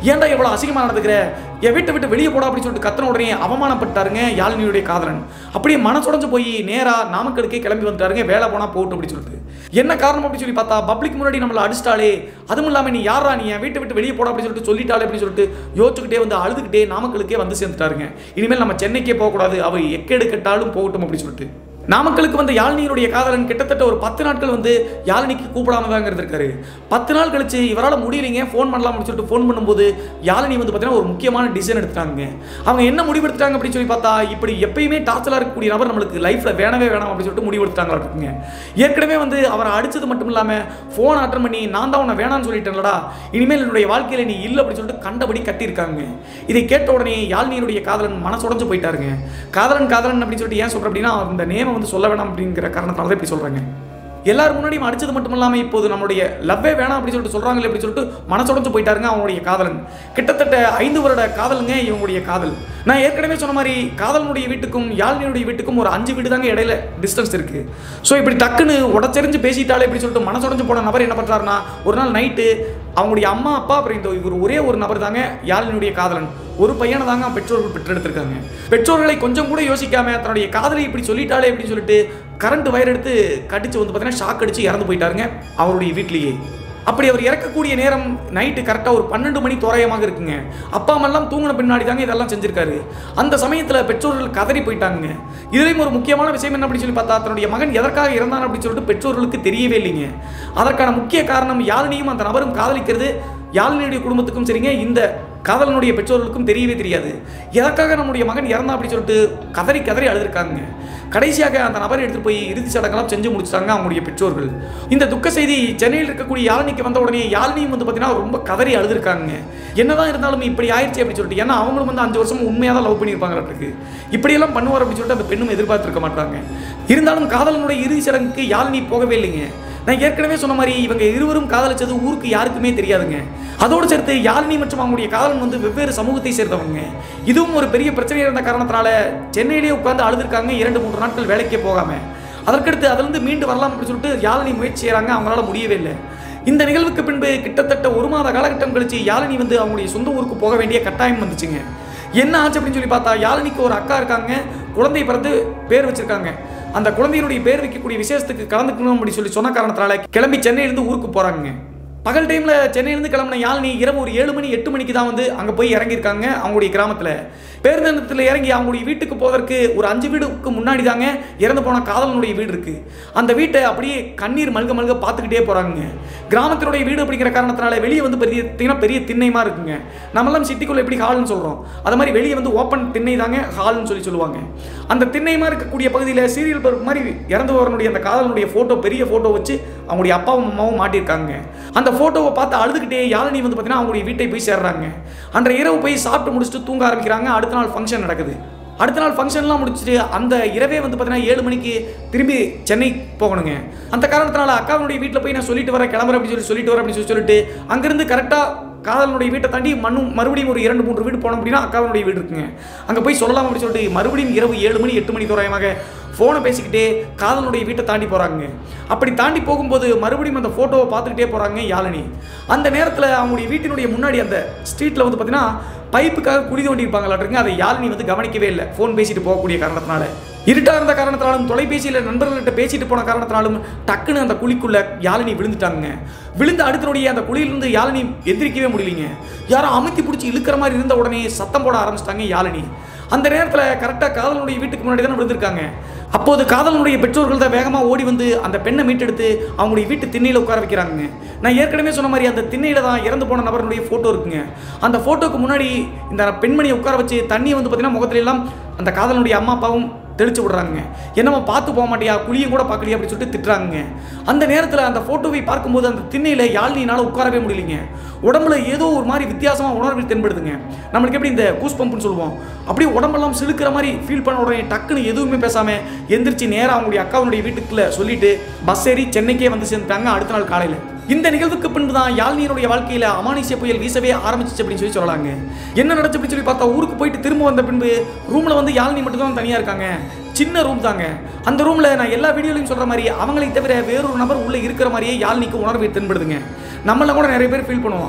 ஏன்டா இவ்வளோ அசிங்கமாக நடந்துக்கிற என் வீட்டை விட்டு வெளியே போடா அப்படின்னு சொல்லிட்டு கத்தன உடனே அவமானப்பட்டாருங்க யாழினியுடைய காதலன் அப்படியே மனசுடைஞ்சு போய் நேராக நாமக்கலுக்கே கிளம்பி வந்துட்டாருங்க வேலை போனால் போகட்டும் அப்படின்னு சொல்லிட்டு என்ன காரணம் அப்படின்னு சொல்லி பார்த்தா பப்ளிக் முன்னாடி நம்மளை அடிச்சிட்டாலே அதுவும் இல்லாமல் நீ யாரா நீ என் வீட்டை விட்டு வெளியே போடா அப்படின்னு சொல்லிட்டு சொல்லிட்டாலே அப்படின்னு சொல்லிட்டு யோசிச்சுக்கிட்டே வந்து அழுதுகிட்டே நாமக்கலுக்கே வந்து சேர்ந்துட்டாருங்க இனிமேல் நம்ம சென்னைக்கே போகக்கூடாது அவ எக்கெடு கெட்டாலும் போகட்டும் அப்படின்னு சொல்லிட்டு நாமக்கலுக்கு வந்த யாழ்னியினுடைய காதலன் கிட்டத்தட்ட ஒரு பத்து நாட்கள் வந்து யாழினிக்கு கூப்பிடாம தாங்க இருந்திருக்காரு பத்து நாள் கழிச்சு இவரால் முடியலைங்க ஃபோன் பண்ணலாம் அப்படின்னு சொல்லிட்டு ஃபோன் பண்ணும்போது யாழினி வந்து பார்த்தீங்கன்னா ஒரு முக்கியமான டிசிஷன் எடுத்துட்டாங்க அவங்க என்ன முடிவெடுத்துட்டாங்க அப்படின்னு சொல்லி பார்த்தா இப்படி எப்பயுமே டார்ச்சலாக இருக்கக்கூடிய நபர் நம்மளுக்கு லைஃப்பில் வேணவே வேணாம் அப்படின்னு சொல்லிட்டு முடிவெடுத்துட்டாங்களா இருக்குங்க ஏற்கனவே வந்து அவரை அடிச்சது மட்டும் இல்லாமல் ஃபோன் அட்டன் பண்ணி நான் தான் உன்னை வேணாம்னு சொல்லிட்டேன்லடா இனிமேல் என்னுடைய வாழ்க்கையில் நீ இல்லை அப்படின்னு சொல்லிட்டு கண்டபடி கட்டியிருக்காங்க இதை கேட்ட உடனே யாழ்னியினுடைய காதலன் மனசுடைஞ்சு போயிட்டாருங்க காதலன் காதலன் அப்படின்னு சொல்லிட்டு ஏன் சொல்கிறேன் அப்படின்னா அந்த நேமம் வந்து சொல்ல வேணாம் அப்படிங்கிற காரணத்தால தான் இப்படி சொல்கிறாங்க எல்லாரும் முன்னாடியும் அடிச்சது மட்டும் இல்லாமல் இப்போது நம்மளுடைய லவ்வே வேணாம் அப்படின்னு சொல்லிட்டு சொல்கிறாங்களே அப்படின்னு சொல்லிட்டு மனசுடைஞ்சு போயிட்டாருங்க அவனுடைய காதலன் கிட்டத்தட்ட ஐந்து வருட காதலுங்க இவங்களுடைய காதல் நான் ஏற்கனவே சொன்ன மாதிரி காதலனுடைய வீட்டுக்கும் யாழ்னியுடைய வீட்டுக்கும் ஒரு அஞ்சு வீடு தாங்க இடையில டிஸ்டன்ஸ் இருக்கு ஸோ இப்படி டக்குன்னு உடச்செறிஞ்சு பேசிட்டாலே இப்படி சொல்லிட்டு மனசுடைஞ்சு போன நபர் என்ன பண்ணுறாருன்னா ஒரு நாள் நைட்டு அவங்களுடைய அம்மா அப்பா அப்புறம் இந்த இவர் ஒரே ஒரு நபர் தாங்க யாழினுடைய காதலன் ஒரு பையனை தாங்க பெற்றோர்கள் பெற்றெடுத்திருக்காங்க பெற்றோர்களை கொஞ்சம் கூட யோசிக்காம தன்னுடைய காதலை இப்படி சொல்லிட்டாலே அப்படின்னு சொல்லிட்டு கரண்ட் வயர் எடுத்து கடிச்சு வந்து பார்த்தீங்கன்னா ஷாக் அடிச்சு இறந்து போயிட்டாருங்க அவருடைய வீட்லேயே அப்படி அவர் இறக்கக்கூடிய நேரம் நைட்டு கரெக்டாக ஒரு பன்னெண்டு மணி தோராயமாக இருக்குங்க அப்பா அம்மெல்லாம் தூங்கின பின்னாடி தாங்க இதெல்லாம் செஞ்சிருக்காரு அந்த சமயத்தில் பெற்றோர்கள் கதறி போயிட்டாங்க இதுலேயும் ஒரு முக்கியமான விஷயம் என்ன அப்படின்னு சொல்லி பார்த்தா தன்னுடைய மகன் எதற்காக இறந்தான் அப்படின்னு சொல்லிட்டு பெற்றோர்களுக்கு தெரியவே இல்லைங்க அதற்கான முக்கிய காரணம் யாழினியும் அந்த நபரும் காதலிக்கிறது யாழினியுடைய குடும்பத்துக்கும் சரிங்க இந்த காதலனுடைய பெற்றோர்களுக்கும் தெரியவே தெரியாது எதற்காக நம்முடைய மகன் இறந்தா அப்படின்னு சொல்லிட்டு கதறி கதறி அழுதுருக்காங்க கடைசியாக அந்த நபரை எடுத்துட்டு போய் இறுதி சடங்கெல்லாம் செஞ்சு முடிச்சிட்டாங்க அவங்களுடைய பெற்றோர்கள் இந்த துக்க செய்தி சென்னையில் இருக்கக்கூடிய யாழினிக்கு வந்த உடனே யாழினியும் வந்து பார்த்தீங்கன்னா ரொம்ப கதறி அழுதுருக்காங்க என்னதான் இருந்தாலும் இப்படி ஆயிடுச்சு அப்படின்னு சொல்லிட்டு ஏன்னா அவங்களும் வந்து அஞ்சு வருஷம் உண்மையாக தான் லவ் பண்ணியிருப்பாங்க இப்படியெல்லாம் பண்ணுவார் அப்படின்னு சொல்லிட்டு அந்த பெண்ணும் எதிர்பார்த்திருக்க மாட்டாங்க இருந்தாலும் காதலனுடைய இறுதி சடங்குக்கு யாழினி போகவே இல்லைங்க நான் ஏற்கனவே சொன்ன மாதிரி இவங்க இருவரும் காதலிச்சது ஊருக்கு யாருக்குமே தெரியாதுங்க அதோடு சேர்த்து யாழினி மற்றும் அவங்களுடைய காதலன் வந்து வெவ்வேறு சமூகத்தை சேர்ந்தவங்க இதுவும் ஒரு பெரிய பிரச்சனை இருந்த காரணத்தினால சென்னையிலேயே உட்காந்து அழுதுருக்காங்க இரண்டு மூன்று நாட்கள் வேலைக்கே போகாம அதற்கடுத்து அதிலிருந்து மீண்டு வரலாம் அப்படின்னு சொல்லிட்டு யாழினி முயற்சி செய்கிறாங்க அவங்களால முடியவே இல்லை இந்த நிகழ்வுக்கு பின்பு கிட்டத்தட்ட ஒரு மாத காலகட்டம் கழிச்சு யாழினி வந்து அவங்களுடைய சொந்த ஊருக்கு போக வேண்டிய கட்டாயம் வந்துச்சுங்க என்ன ஆச்சு அப்படின்னு சொல்லி பார்த்தா யாழினிக்கு ஒரு அக்கா இருக்காங்க குழந்தை பிறந்து பேர் வச்சிருக்காங்க அந்த குழந்தையினுடைய பேர் வைக்கக்கூடிய விசேஷத்துக்கு கலந்துக்கணும் அப்படின்னு சொல்லி சொன்ன காரணத்தினால கிளம்பி சென்னையிலேருந்து ஊருக்கு போகிறாங்க பகல் டைமில் சென்னையிலேருந்து கிளம்பின யாழினி இரவு ஒரு ஏழு மணி எட்டு மணிக்கு தான் வந்து அங்கே போய் இறங்கியிருக்காங்க அவங்களுடைய கிராமத்தில் பேருந்து நிலையத்தில் இறங்கி அவங்களுடைய வீட்டுக்கு போவதற்கு ஒரு அஞ்சு வீடுக்கு முன்னாடி தாங்க இறந்து போன காதலனுடைய வீடு இருக்குது அந்த வீட்டை அப்படியே கண்ணீர் மல்க மல்க பார்த்துக்கிட்டே போகிறாங்க கிராமத்தினுடைய வீடு அப்படிங்கிற காரணத்தினால வெளியே வந்து பெரிய தின பெரிய திண்ணைமா இருக்குங்க நம்மளாம் சிட்டிக்குள்ளே எப்படி ஹால்னு சொல்கிறோம் அது மாதிரி வெளியே வந்து ஓப்பன் திண்ணை தாங்க ஹால்னு சொல்லி சொல்லுவாங்க அந்த திண்ணைமா இருக்கக்கூடிய பகுதியில் சீரியல் பருப்பு மாதிரி இறந்து வரனுடைய அந்த காதலனுடைய ஃபோட்டோ பெரிய ஃபோட்டோ வச்சு அவங்களுடைய அப்பாவும் அம்மாவும் மாட்டியிருக்காங்க அந்த ஃபோட்டோவை பார்த்து அழுதுகிட்டே யாழினி வந்து பார்த்தீங்கன்னா அவங்களுடைய வீட்டை போய் சேர்றாங்க அன்றைய இரவு போய் சாப்பிட்டு முடிச்சுட்டு தூங்க ஆரம்பிக்கிறாங்க அடுத்த நாள் ஃபங்க்ஷன் நடக்குது அடுத்த நாள் ஃபங்க்ஷன்லாம் முடிச்சுட்டு அந்த இரவே வந்து பார்த்தீங்கன்னா ஏழு மணிக்கு திரும்பி சென்னை போகணுங்க அந்த காரணத்தினால அக்காவுடைய வீட்டில் போய் நான் சொல்லிட்டு வரேன் கிளம்புறேன் அப்படின்னு சொல்லி சொல்லிட்டு வரேன் அப்படின்னு சொல்லி சொல்லிட்டு அங்கேருந்து கரெக்டாக காதலனுடைய வீட்டை தாண்டி மண்ணும் மறுபடியும் ஒரு இரண்டு மூன்று வீடு போனோம் அப்படின்னா அக்காவுடைய வீடு இருக்குங்க அங்கே போய் சொல்லலாம் அப்படின்னு சொல்லிட்டு மறுபடியும் இரவு ஏழு மணி எட்டு மணி தோராயமாக ஃபோனை பேசிக்கிட்டே காதலனுடைய வீட்டை தாண்டி போகிறாங்க அப்படி தாண்டி போகும்போது மறுபடியும் அந்த ஃபோட்டோவை பார்த்துக்கிட்டே போகிறாங்க யாழினி அந்த நேரத்தில் அவங்களுடைய வீட்டினுடைய முன்னாடி அந்த ஸ்ட்ரீட்டில் வந்து பார்த்தீங்கன்னா பைப்புக்காக குடி தோண்டி இருப்பாங்களாட்டிருங்க அதை யாழினி வந்து கவனிக்கவே இல்லை ஃபோன் பேசிட்டு போகக்கூடிய காரணத்தினால இருட்டாக இருந்த காரணத்தினாலும் தொலைபேசியில் நண்பர்கள்ட்ட பேசிட்டு போன காரணத்தினாலும் டக்குன்னு அந்த குழிக்குள்ள யாழினி விழுந்துட்டாங்க விழுந்து அடுத்தனுடைய அந்த குழியிலிருந்து யாழினி எந்திரிக்கவே முடியலைங்க யாரோ அமுத்தி பிடிச்சி இழுக்கிற மாதிரி இருந்த உடனே சத்தம் போட ஆரம்பிச்சிட்டாங்க யாழினி அந்த நேரத்தில் கரெக்டாக காதலனுடைய வீட்டுக்கு முன்னாடி தானே விழுந்திருக்காங்க அப்போது காதலனுடைய பெற்றோர்கள் தான் வேகமாக ஓடி வந்து அந்த பெண்ணை மீட்டெடுத்து அவங்களுடைய வீட்டு திண்ணையில் உட்கார வைக்கிறாங்க நான் ஏற்கனவே சொன்ன மாதிரி அந்த திண்ணையில் தான் இறந்து போன நபருடைய ஃபோட்டோ இருக்குங்க அந்த ஃபோட்டோக்கு முன்னாடி இந்த பெண்மணியை உட்கார வச்சு தண்ணியை வந்து பார்த்தீங்கன்னா முகத்துல எல்லாம் அந்த காதலனுடைய அம்மா அப்பாவும் தெளிச்சு விடுறாங்க என்னம்மா பார்த்து போக மாட்டியா குழியும் கூட பார்க்கலையா அப்படின்னு சொல்லிட்டு திட்டுறாங்க அந்த நேரத்தில் அந்த ஃபோட்டோவை பார்க்கும்போது அந்த திண்ணையில் யாழ்னியினால் உட்காரவே முடியலைங்க உடம்புல ஏதோ ஒரு மாதிரி வித்தியாசமாக உணர்வு தென்படுதுங்க நம்மளுக்கு எப்படி இந்த கூஸ் பம்புன்னு சொல்லுவோம் அப்படியே உடம்பெல்லாம் சிலுக்கிற மாதிரி ஃபீல் பண்ண உடனே டக்குன்னு எதுவுமே பேசாமல் எந்திரிச்சு நேராக அவங்களுடைய அக்காவுடைய வீட்டுக்குள்ள சொல்லிட்டு பஸ் ஏறி சென்னைக்கே வந்து சேர்ந்துட்டாங்க அடுத்த நாள் காலையில் இந்த நிகழ்வுக்கு பின்பு தான் யாழ்நீருடைய வாழ்க்கையில அமானுஷ்ய புயல் வீசவே ஆரம்பிச்சிச்சு அப்படின்னு சொல்லி சொல்லலாங்க என்ன நடந்துச்சு அப்படின்னு சொல்லி பார்த்தா ஊருக்கு போயிட்டு திரும்ப வந்த பின்பு ரூம்ல வந்து யாழ்னி மட்டும் தான் தனியா இருக்காங்க சின்ன ரூம் தாங்க அந்த ரூம்ல நான் எல்லா வீடியோலையும் சொல்ற மாதிரி அவங்களை தவிர வேறொரு நபர் உள்ள இருக்கிற மாதிரியே யாழ்னிக்கு உணர்வு தென்படுதுங்க நம்மள கூட நிறைய பேர் ஃபீல் பண்ணுவோம்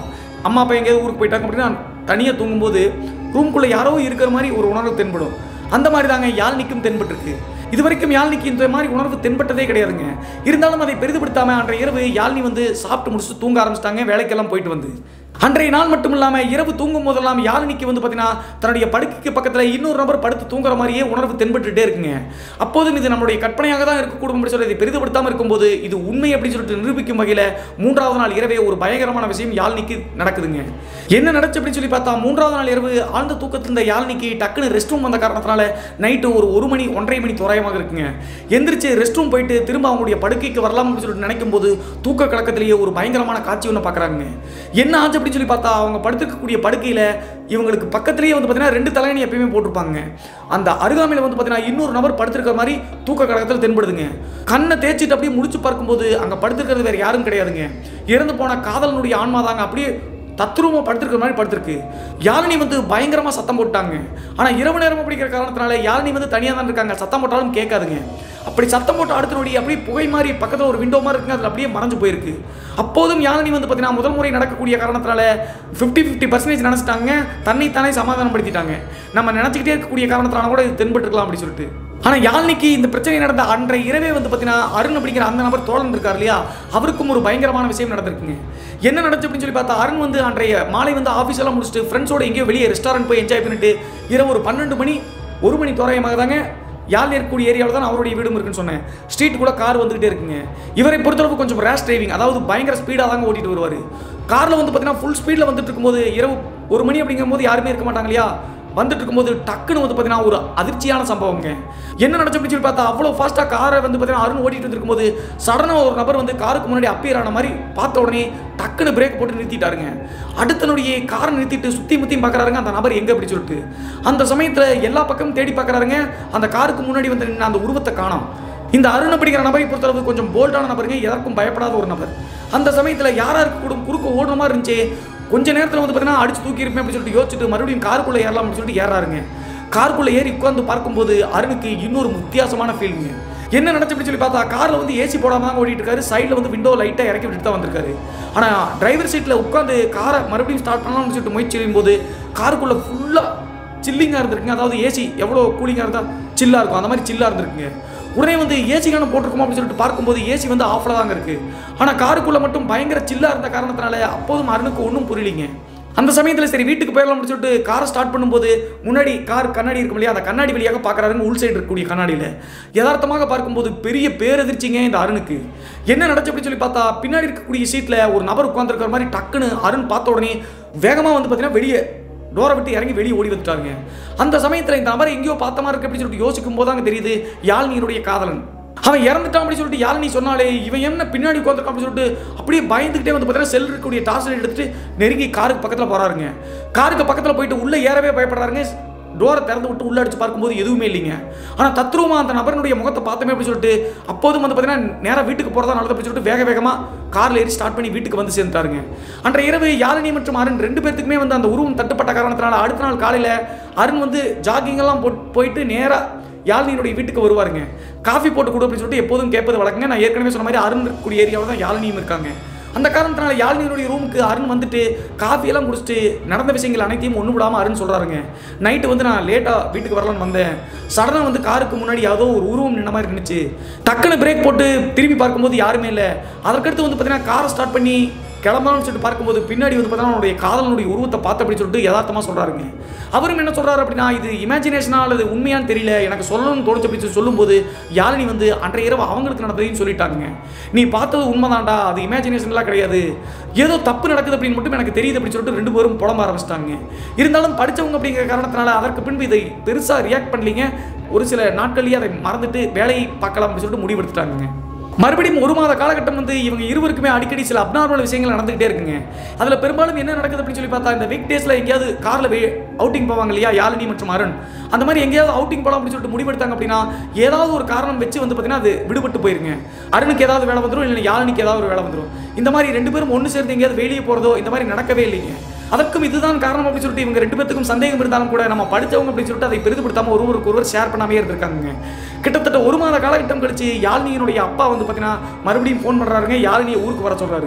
அம்மா அப்பா எங்கேயாவது ஊருக்கு போயிட்டாங்க அப்படின்னா தனியாக தூங்கும்போது ரூம்குள்ளே யாரோ இருக்கிற மாதிரி ஒரு உணர்வு தென்படும் அந்த மாதிரி தாங்க யாழ்னிக்கும் தென்பட்டிருக்கு இது வரைக்கும் யாழ்னிக்கு இந்த மாதிரி உணர்வு தென்பட்டதே கிடையாதுங்க இருந்தாலும் அதை பெரிதுபடுத்தாம அன்றைய இரவு யாழ்னி வந்து சாப்பிட்டு முடிச்சுட்டு தூங்க ஆரம்பிச்சிட்டாங்க வேலைக்கெல்லாம் போயிட்டு வந்து அன்றைய நாள் மட்டும் இல்லாமல் இரவு தூங்கும் போதெல்லாம் யாழ்னிக்கு வந்து பார்த்தீங்கன்னா தன்னுடைய படுக்கைக்கு பக்கத்தில் இன்னொரு நபர் படுத்து தூங்குற மாதிரியே உணர்வு தென்பட்டுட்டே இருக்குங்க அப்போதும் இது நம்மளுடைய கற்பனையாக தான் இருக்கக்கூடும் அப்படின்னு சொல்லி இதை பெரிதுபடுத்தாமல் இருக்கும்போது இது உண்மை அப்படின்னு சொல்லிட்டு நிரூபிக்கும் வகையில் மூன்றாவது நாள் இரவே ஒரு பயங்கரமான விஷயம் யாழ்னிக்கு நடக்குதுங்க என்ன நடச்சு அப்படின்னு சொல்லி பார்த்தா மூன்றாவது நாள் இரவு ஆழ்ந்த தூக்கத்தில் இருந்த யாழ்னிக்கு டக்குன்னு ரெஸ்ட் ரூம் வந்த காரணத்தினால நைட்டு ஒரு ஒரு மணி ஒன்றரை மணி தோராயமாக இருக்குங்க எந்திரிச்சு ரெஸ்ட் ரூம் போயிட்டு திரும்ப அவங்களுடைய படுக்கைக்கு வரலாம் அப்படின்னு சொல்லிட்டு நினைக்கும் போது தூக்க கலக்கத்திலேயே ஒரு பயங்கரமான காட்சி ஒன்று பார்க்குறாங்க என்ன ஆச்சு அப்படின்னு சொல்லி பார்த்தா அவங்க படுத்திருக்கக்கூடிய படுக்கையில் இவங்களுக்கு பக்கத்துலேயே வந்து பார்த்தீங்கன்னா ரெண்டு தலையணி எப்பயுமே போட்டிருப்பாங்க அந்த அருகாமையில் வந்து பார்த்தீங்கன்னா இன்னொரு நபர் படுத்திருக்கிற மாதிரி தூக்க கழகத்தில் தென்படுதுங்க கண்ணை தேய்ச்சிட்டு அப்படியே முடிச்சு பார்க்கும்போது அங்கே படுத்திருக்கிறது வேறு யாரும் கிடையாதுங்க இறந்து போன காதலனுடைய ஆன்மா தாங்க அப்படியே தத்ரூபமா படுத்திருக்கிற மாதிரி படுத்திருக்கு யாழினி வந்து பயங்கரமா சத்தம் போட்டாங்க ஆனா இரவு நேரம் அப்படிங்கிற காரணத்தினால யாழினி வந்து தனியா தான் இருக்காங்க சத்தம் போட்டாலும் கேட்காதுங்க அப்படி சத்தம் போட்டு அடுத்த நொடி அப்படியே புகை மாதிரி பக்கத்தில் ஒரு விண்டோ மாதிரி இருக்குங்க அதில் அப்படியே மறைஞ்சு போயிருக்கு அப்போதும் யாழினி வந்து பார்த்தீங்கன்னா முதல் முறை நடக்கக்கூடிய காரணத்தினால ஃபிஃப்டி ஃபிஃப்டி பர்சன்டேஜ் நினச்சிட்டாங்க தன்னை தானே சமாதானப்படுத்திட்டாங்க நம்ம நினச்சிக்கிட்டே இருக்கக்கூடிய காரணத்தினால கூட இது தென்பட்டுருக்கலாம் அப்படி சொல்லிட்டு ஆனால் யாழ்னிக்கு இந்த பிரச்சனை நடந்த அன்றைய இரவே வந்து பார்த்தீங்கன்னா அருண் அப்படிங்கிற அந்த நபர் தோழன் இருக்கார் இல்லையா அவருக்கும் ஒரு பயங்கரமான விஷயம் நடந்திருக்குங்க என்ன நடந்துச்சு அப்படின்னு சொல்லி பார்த்தா அருண் வந்து அன்றைய மாலை வந்து ஆஃபீஸ் எல்லாம் முடிச்சுட்டு ஃப்ரெண்ட்ஸோட எங்கேயோ வெளியே ரெஸ்டாரண்ட் போய் என்ஜாய் பண்ணிட்டு இரவு ஒரு பன்னெண்டு மணி ஒரு மணி தோராயமாக தாங்க யாழ் இருக்கக்கூடிய ஏரியாவில் தான் அவருடைய வீடும் இருக்குன்னு சொன்னேன் ஸ்ட்ரீட் கூட கார் வந்துகிட்டே இருக்குங்க இவரை பொறுத்தளவு கொஞ்சம் ரேஷ் டிரைவிங் அதாவது பயங்கர ஸ்பீடாக தாங்க ஓட்டிட்டு வருவார் காரில் வந்து பார்த்தீங்கன்னா ஃபுல் ஸ்பீடில் வந்துட்டு இருக்கும்போது இரவு ஒரு மணி அப்படிங்கும்போது யாருமே இருக்க மாட்டாங்க இல்லையா வந்துட்டு இருக்கும்போது டக்குன்னு வந்து பார்த்தீங்கன்னா ஒரு அதிர்ச்சியான சம்பவங்க என்ன நடந்துச்சு அப்படின்னு சொல்லி பார்த்தா அவ்வளோ ஃபாஸ்ட்டாக காரை வந்து பார்த்தீங்கன்னா அருண் ஓட்டிட்டு வந்திருக்கும்போது சடனாக ஒரு நபர் வந்து காருக்கு முன்னாடி அப்பியர் ஆன மாதிரி பார்த்த உடனே டக்குன்னு பிரேக் போட்டு நிறுத்திட்டாருங்க அடுத்த நொடியே காரை நிறுத்திட்டு சுற்றி முத்தியும் பார்க்குறாருங்க அந்த நபர் எங்கே அப்படி சொல்லிட்டு அந்த சமயத்தில் எல்லா பக்கமும் தேடி பார்க்குறாருங்க அந்த காருக்கு முன்னாடி வந்து நின்ன அந்த உருவத்தை காணோம் இந்த அருண் அப்படிங்கிற நபரை பொறுத்தளவு கொஞ்சம் போல்டான நபருங்க எதற்கும் பயப்படாத ஒரு நபர் அந்த சமயத்தில் யாரா இருக்க கூடும் குறுக்க ஓடுற மாதிரி இருந்துச்சு கொஞ்ச நேரத்தில் வந்து பார்த்தீங்கன்னா அடிச்சு தூக்கி இருப்பேன் அப்படின்னு சொல்லிட்டு யோசிச்சுட்டு மறுபடியும் காருக்குள்ளே ஏறலாம் அப்படின்னு சொல்லிட்டு ஏறாருங்க காருக்குள்ளே ஏறி உட்காந்து பார்க்கும்போது அருணுக்கு இன்னொரு வித்தியாசமான ஃபீலிங்க என்ன நடந்துச்சு சொல்லி பார்த்தா காரில் வந்து ஏசி போடாம தான் ஓடிட்டு இருக்காரு சைடில் வந்து விண்டோ லைட்டாக இறக்கி விட்டுட்டு தான் வந்திருக்காரு ஆனால் டிரைவர் சீட்டில் உட்காந்து காரை மறுபடியும் ஸ்டார்ட் பண்ணலாம்னு சொல்லிட்டு முயற்சி செய்யும்போது காருக்குள்ளே ஃபுல்லாக சில்லிங்காக இருந்திருக்குங்க அதாவது ஏசி எவ்வளோ கூலிங்காக இருந்தால் சில்லாக இருக்கும் அந்த மாதிரி சில்லாக இருந்திருக்குங்க உடனே வந்து ஏசி கான போட்டிருக்குமா அப்படின்னு சொல்லிட்டு பார்க்கும்போது ஏசி வந்து ஆஃபில் தாங்க இருக்குது ஆனால் காருக்குள்ளே மட்டும் பயங்கர சில்லாக இருந்த காரணத்தினால அப்போதும் அருணுக்கு ஒன்றும் புரியலிங்க அந்த சமயத்தில் சரி வீட்டுக்கு போயிடலாம் அப்படின்னு சொல்லிட்டு காரை ஸ்டார்ட் பண்ணும்போது முன்னாடி கார் கண்ணாடி இருக்கும் இல்லையா அந்த கண்ணாடி வழியாக பார்க்குறாருங்க உள் சைடு இருக்கக்கூடிய கண்ணாடியில் யதார்த்தமாக பார்க்கும்போது பெரிய பேரதிர்ச்சிங்க இந்த அருணுக்கு என்ன நடந்துச்சு அப்படின்னு சொல்லி பார்த்தா பின்னாடி இருக்கக்கூடிய சீட்டில் ஒரு நபர் உட்காந்துருக்கிற மாதிரி டக்குன்னு அருண் பார்த்த உடனே வேகமாக வந்து பார்த்தீங்கன்னா வெளியே டோரை விட்டு இறங்கி வெளியே ஓடி வந்துட்டாங்க அந்த சமயத்தில் இந்த நபரை எங்கேயோ பார்த்த மாதிரி இருக்கு அப்படின்னு சொல்லிட்டு யோசிக்கும் போது அங்கே தெரியுது யாழ்னியினுடைய காதலன் அவன் இறந்துட்டான் அப்படின்னு சொல்லிட்டு யாழ்னி சொன்னாலே இவன் என்ன பின்னாடி உட்காந்துருக்கான் அப்படின்னு சொல்லிட்டு அப்படியே பயந்துக்கிட்டே வந்து பார்த்தீங்கன்னா செல் இருக்கக்கூடிய டார்ச் லைட் எடுத்துட்டு நெருங்கி காருக்கு பக்கத்தில் போறாருங்க காருக்கு பக்கத்தில் போயிட்டு உள்ளே ஏறவே பயப்படுறாருங்க டோரை திறந்து விட்டு உள்ள அடிச்சு பார்க்கும்போது எதுவுமே இல்லைங்க ஆனால் தத்ரூமா அந்த நபரினுடைய முகத்தை பார்த்தோமே அப்படின்னு சொல்லிட்டு அப்போதும் வந்து பார்த்தீங்கன்னா நேராக வீட்டுக்கு போகிறதா நல்லது அப்படின்னு சொல்லிட்டு வேக வேகமாக காரில் ஏறி ஸ்டார்ட் பண்ணி வீட்டுக்கு வந்து சேர்ந்துட்டாருங்க அன்றைய இரவு யாழினி மற்றும் அருண் ரெண்டு பேர்த்துக்குமே வந்து அந்த உருவம் தட்டுப்பட்ட காரணத்தினால அடுத்த நாள் காலையில் அருண் வந்து ஜாகிங் எல்லாம் போட் போயிட்டு நேராக யாழினியுடைய வீட்டுக்கு வருவாருங்க காஃபி போட்டு கொடு அப்படின்னு சொல்லிட்டு எப்போதும் கேட்பது வழக்கங்க நான் ஏற்கனவே சொன்ன மாதிரி அருண் இருக்கக்கூடிய ஏரியாவில் தான் யாழினியும் இருக்காங்க அந்த காரணத்தினால யாழினியுடைய ரூமுக்கு அருண் வந்துட்டு காஃபி எல்லாம் குடிச்சிட்டு நடந்த விஷயங்கள் அனைத்தையும் ஒன்று விடாமல் அருண் சொல்கிறாருங்க நைட்டு வந்து நான் லேட்டாக வீட்டுக்கு வரலான்னு வந்தேன் சடனாக வந்து காருக்கு முன்னாடி ஏதோ ஒரு உருவம் நின்ன மாதிரி இருந்துச்சு டக்குன்னு பிரேக் போட்டு திரும்பி பார்க்கும்போது யாருமே இல்லை அதற்கடுத்து வந்து பார்த்தீங்கன்னா காரை ஸ்டார்ட் பண்ணி கிளம்பலாம்னு சொல்லிட்டு பார்க்கும்போது பின்னாடி வந்து பார்த்தீங்கன்னா அவனுடைய காதலனுடைய உருவத்தை பார்த்து அப்படி சொல்லிட்டு யதார்த்தமாக சொல்கிறாருங்க அவரும் என்ன சொல்கிறாரு அப்படின்னா இது இமேஜினேஷனா அல்லது உண்மையான்னு தெரியல எனக்கு சொல்லணும்னு தோணுச்சு அப்படின்னு சொல்லி சொல்லும்போது யாழினி வந்து அன்றைய இரவு அவங்களுக்கு நடந்ததையும் சொல்லிட்டாங்க நீ பார்த்தது உண்மைதான்டா அது இமேஜினேஷன்லாம் கிடையாது ஏதோ தப்பு நடக்குது அப்படின்னு மட்டும் எனக்கு தெரியுது அப்படின்னு சொல்லிட்டு ரெண்டு பேரும் புலம்ப ஆரம்பிச்சிட்டாங்க இருந்தாலும் படித்தவங்க அப்படிங்கிற காரணத்தினால அதற்கு பின்பு இதை பெருசாக ரியாக்ட் பண்ணலீங்க ஒரு சில நாட்கள்லேயே அதை மறந்துட்டு வேலையை பார்க்கலாம் அப்படின்னு சொல்லிட்டு முடிவெடுத்துட்டாங்க மறுபடியும் ஒரு மாத காலகட்டம் வந்து இவங்க இருவருக்குமே அடிக்கடி சில அப்நார்மல் விஷயங்கள் நடந்துகிட்டே இருக்குங்க அதில் பெரும்பாலும் என்ன நடக்குது அப்படின்னு சொல்லி பார்த்தா இந்த வீக் டேஸில் எங்கேயாவது காரில் வே அவுட்டிங் போவாங்க இல்லையா யாழினி மற்றும் அருண் அந்த மாதிரி எங்கேயாவது அவுட்டிங் போகலாம் அப்படின்னு சொல்லிட்டு முடிவெடுத்தாங்க அப்படின்னா ஏதாவது ஒரு காரணம் வச்சு வந்து பார்த்தீங்கன்னா அது விடுபட்டு போயிருங்க அருணுக்கு ஏதாவது வேலை வந்துடும் இல்லை யாழினிக்கு ஏதாவது ஒரு வேலை வந்துடும் இந்த மாதிரி ரெண்டு பேரும் ஒன்று சேர்ந்து எங்கேயாவது வெளியே போகிறதோ இந்த மாதிரி நடக்கவே இல்லைங்க அதற்கும் இதுதான் காரணம் அப்படின்னு சொல்லிட்டு இவங்க ரெண்டு பேத்துக்கும் சந்தேகம் இருந்தாலும் கூட நம்ம படித்தவங்க அப்படின்னு சொல்லிட்டு அதை பெரிதுபடுத்தாம ஒருவருக்கு ஒருவர் ஷேர் பண்ணாமே இருந்திருக்காங்க கிட்டத்தட்ட ஒரு மாத காலகட்டம் கழிச்சு யாழ்னியினுடைய அப்பா வந்து பார்த்தீங்கன்னா மறுபடியும் ஃபோன் பண்ணுறாருங்க யாழ்னியை ஊருக்கு வர சொல்றாரு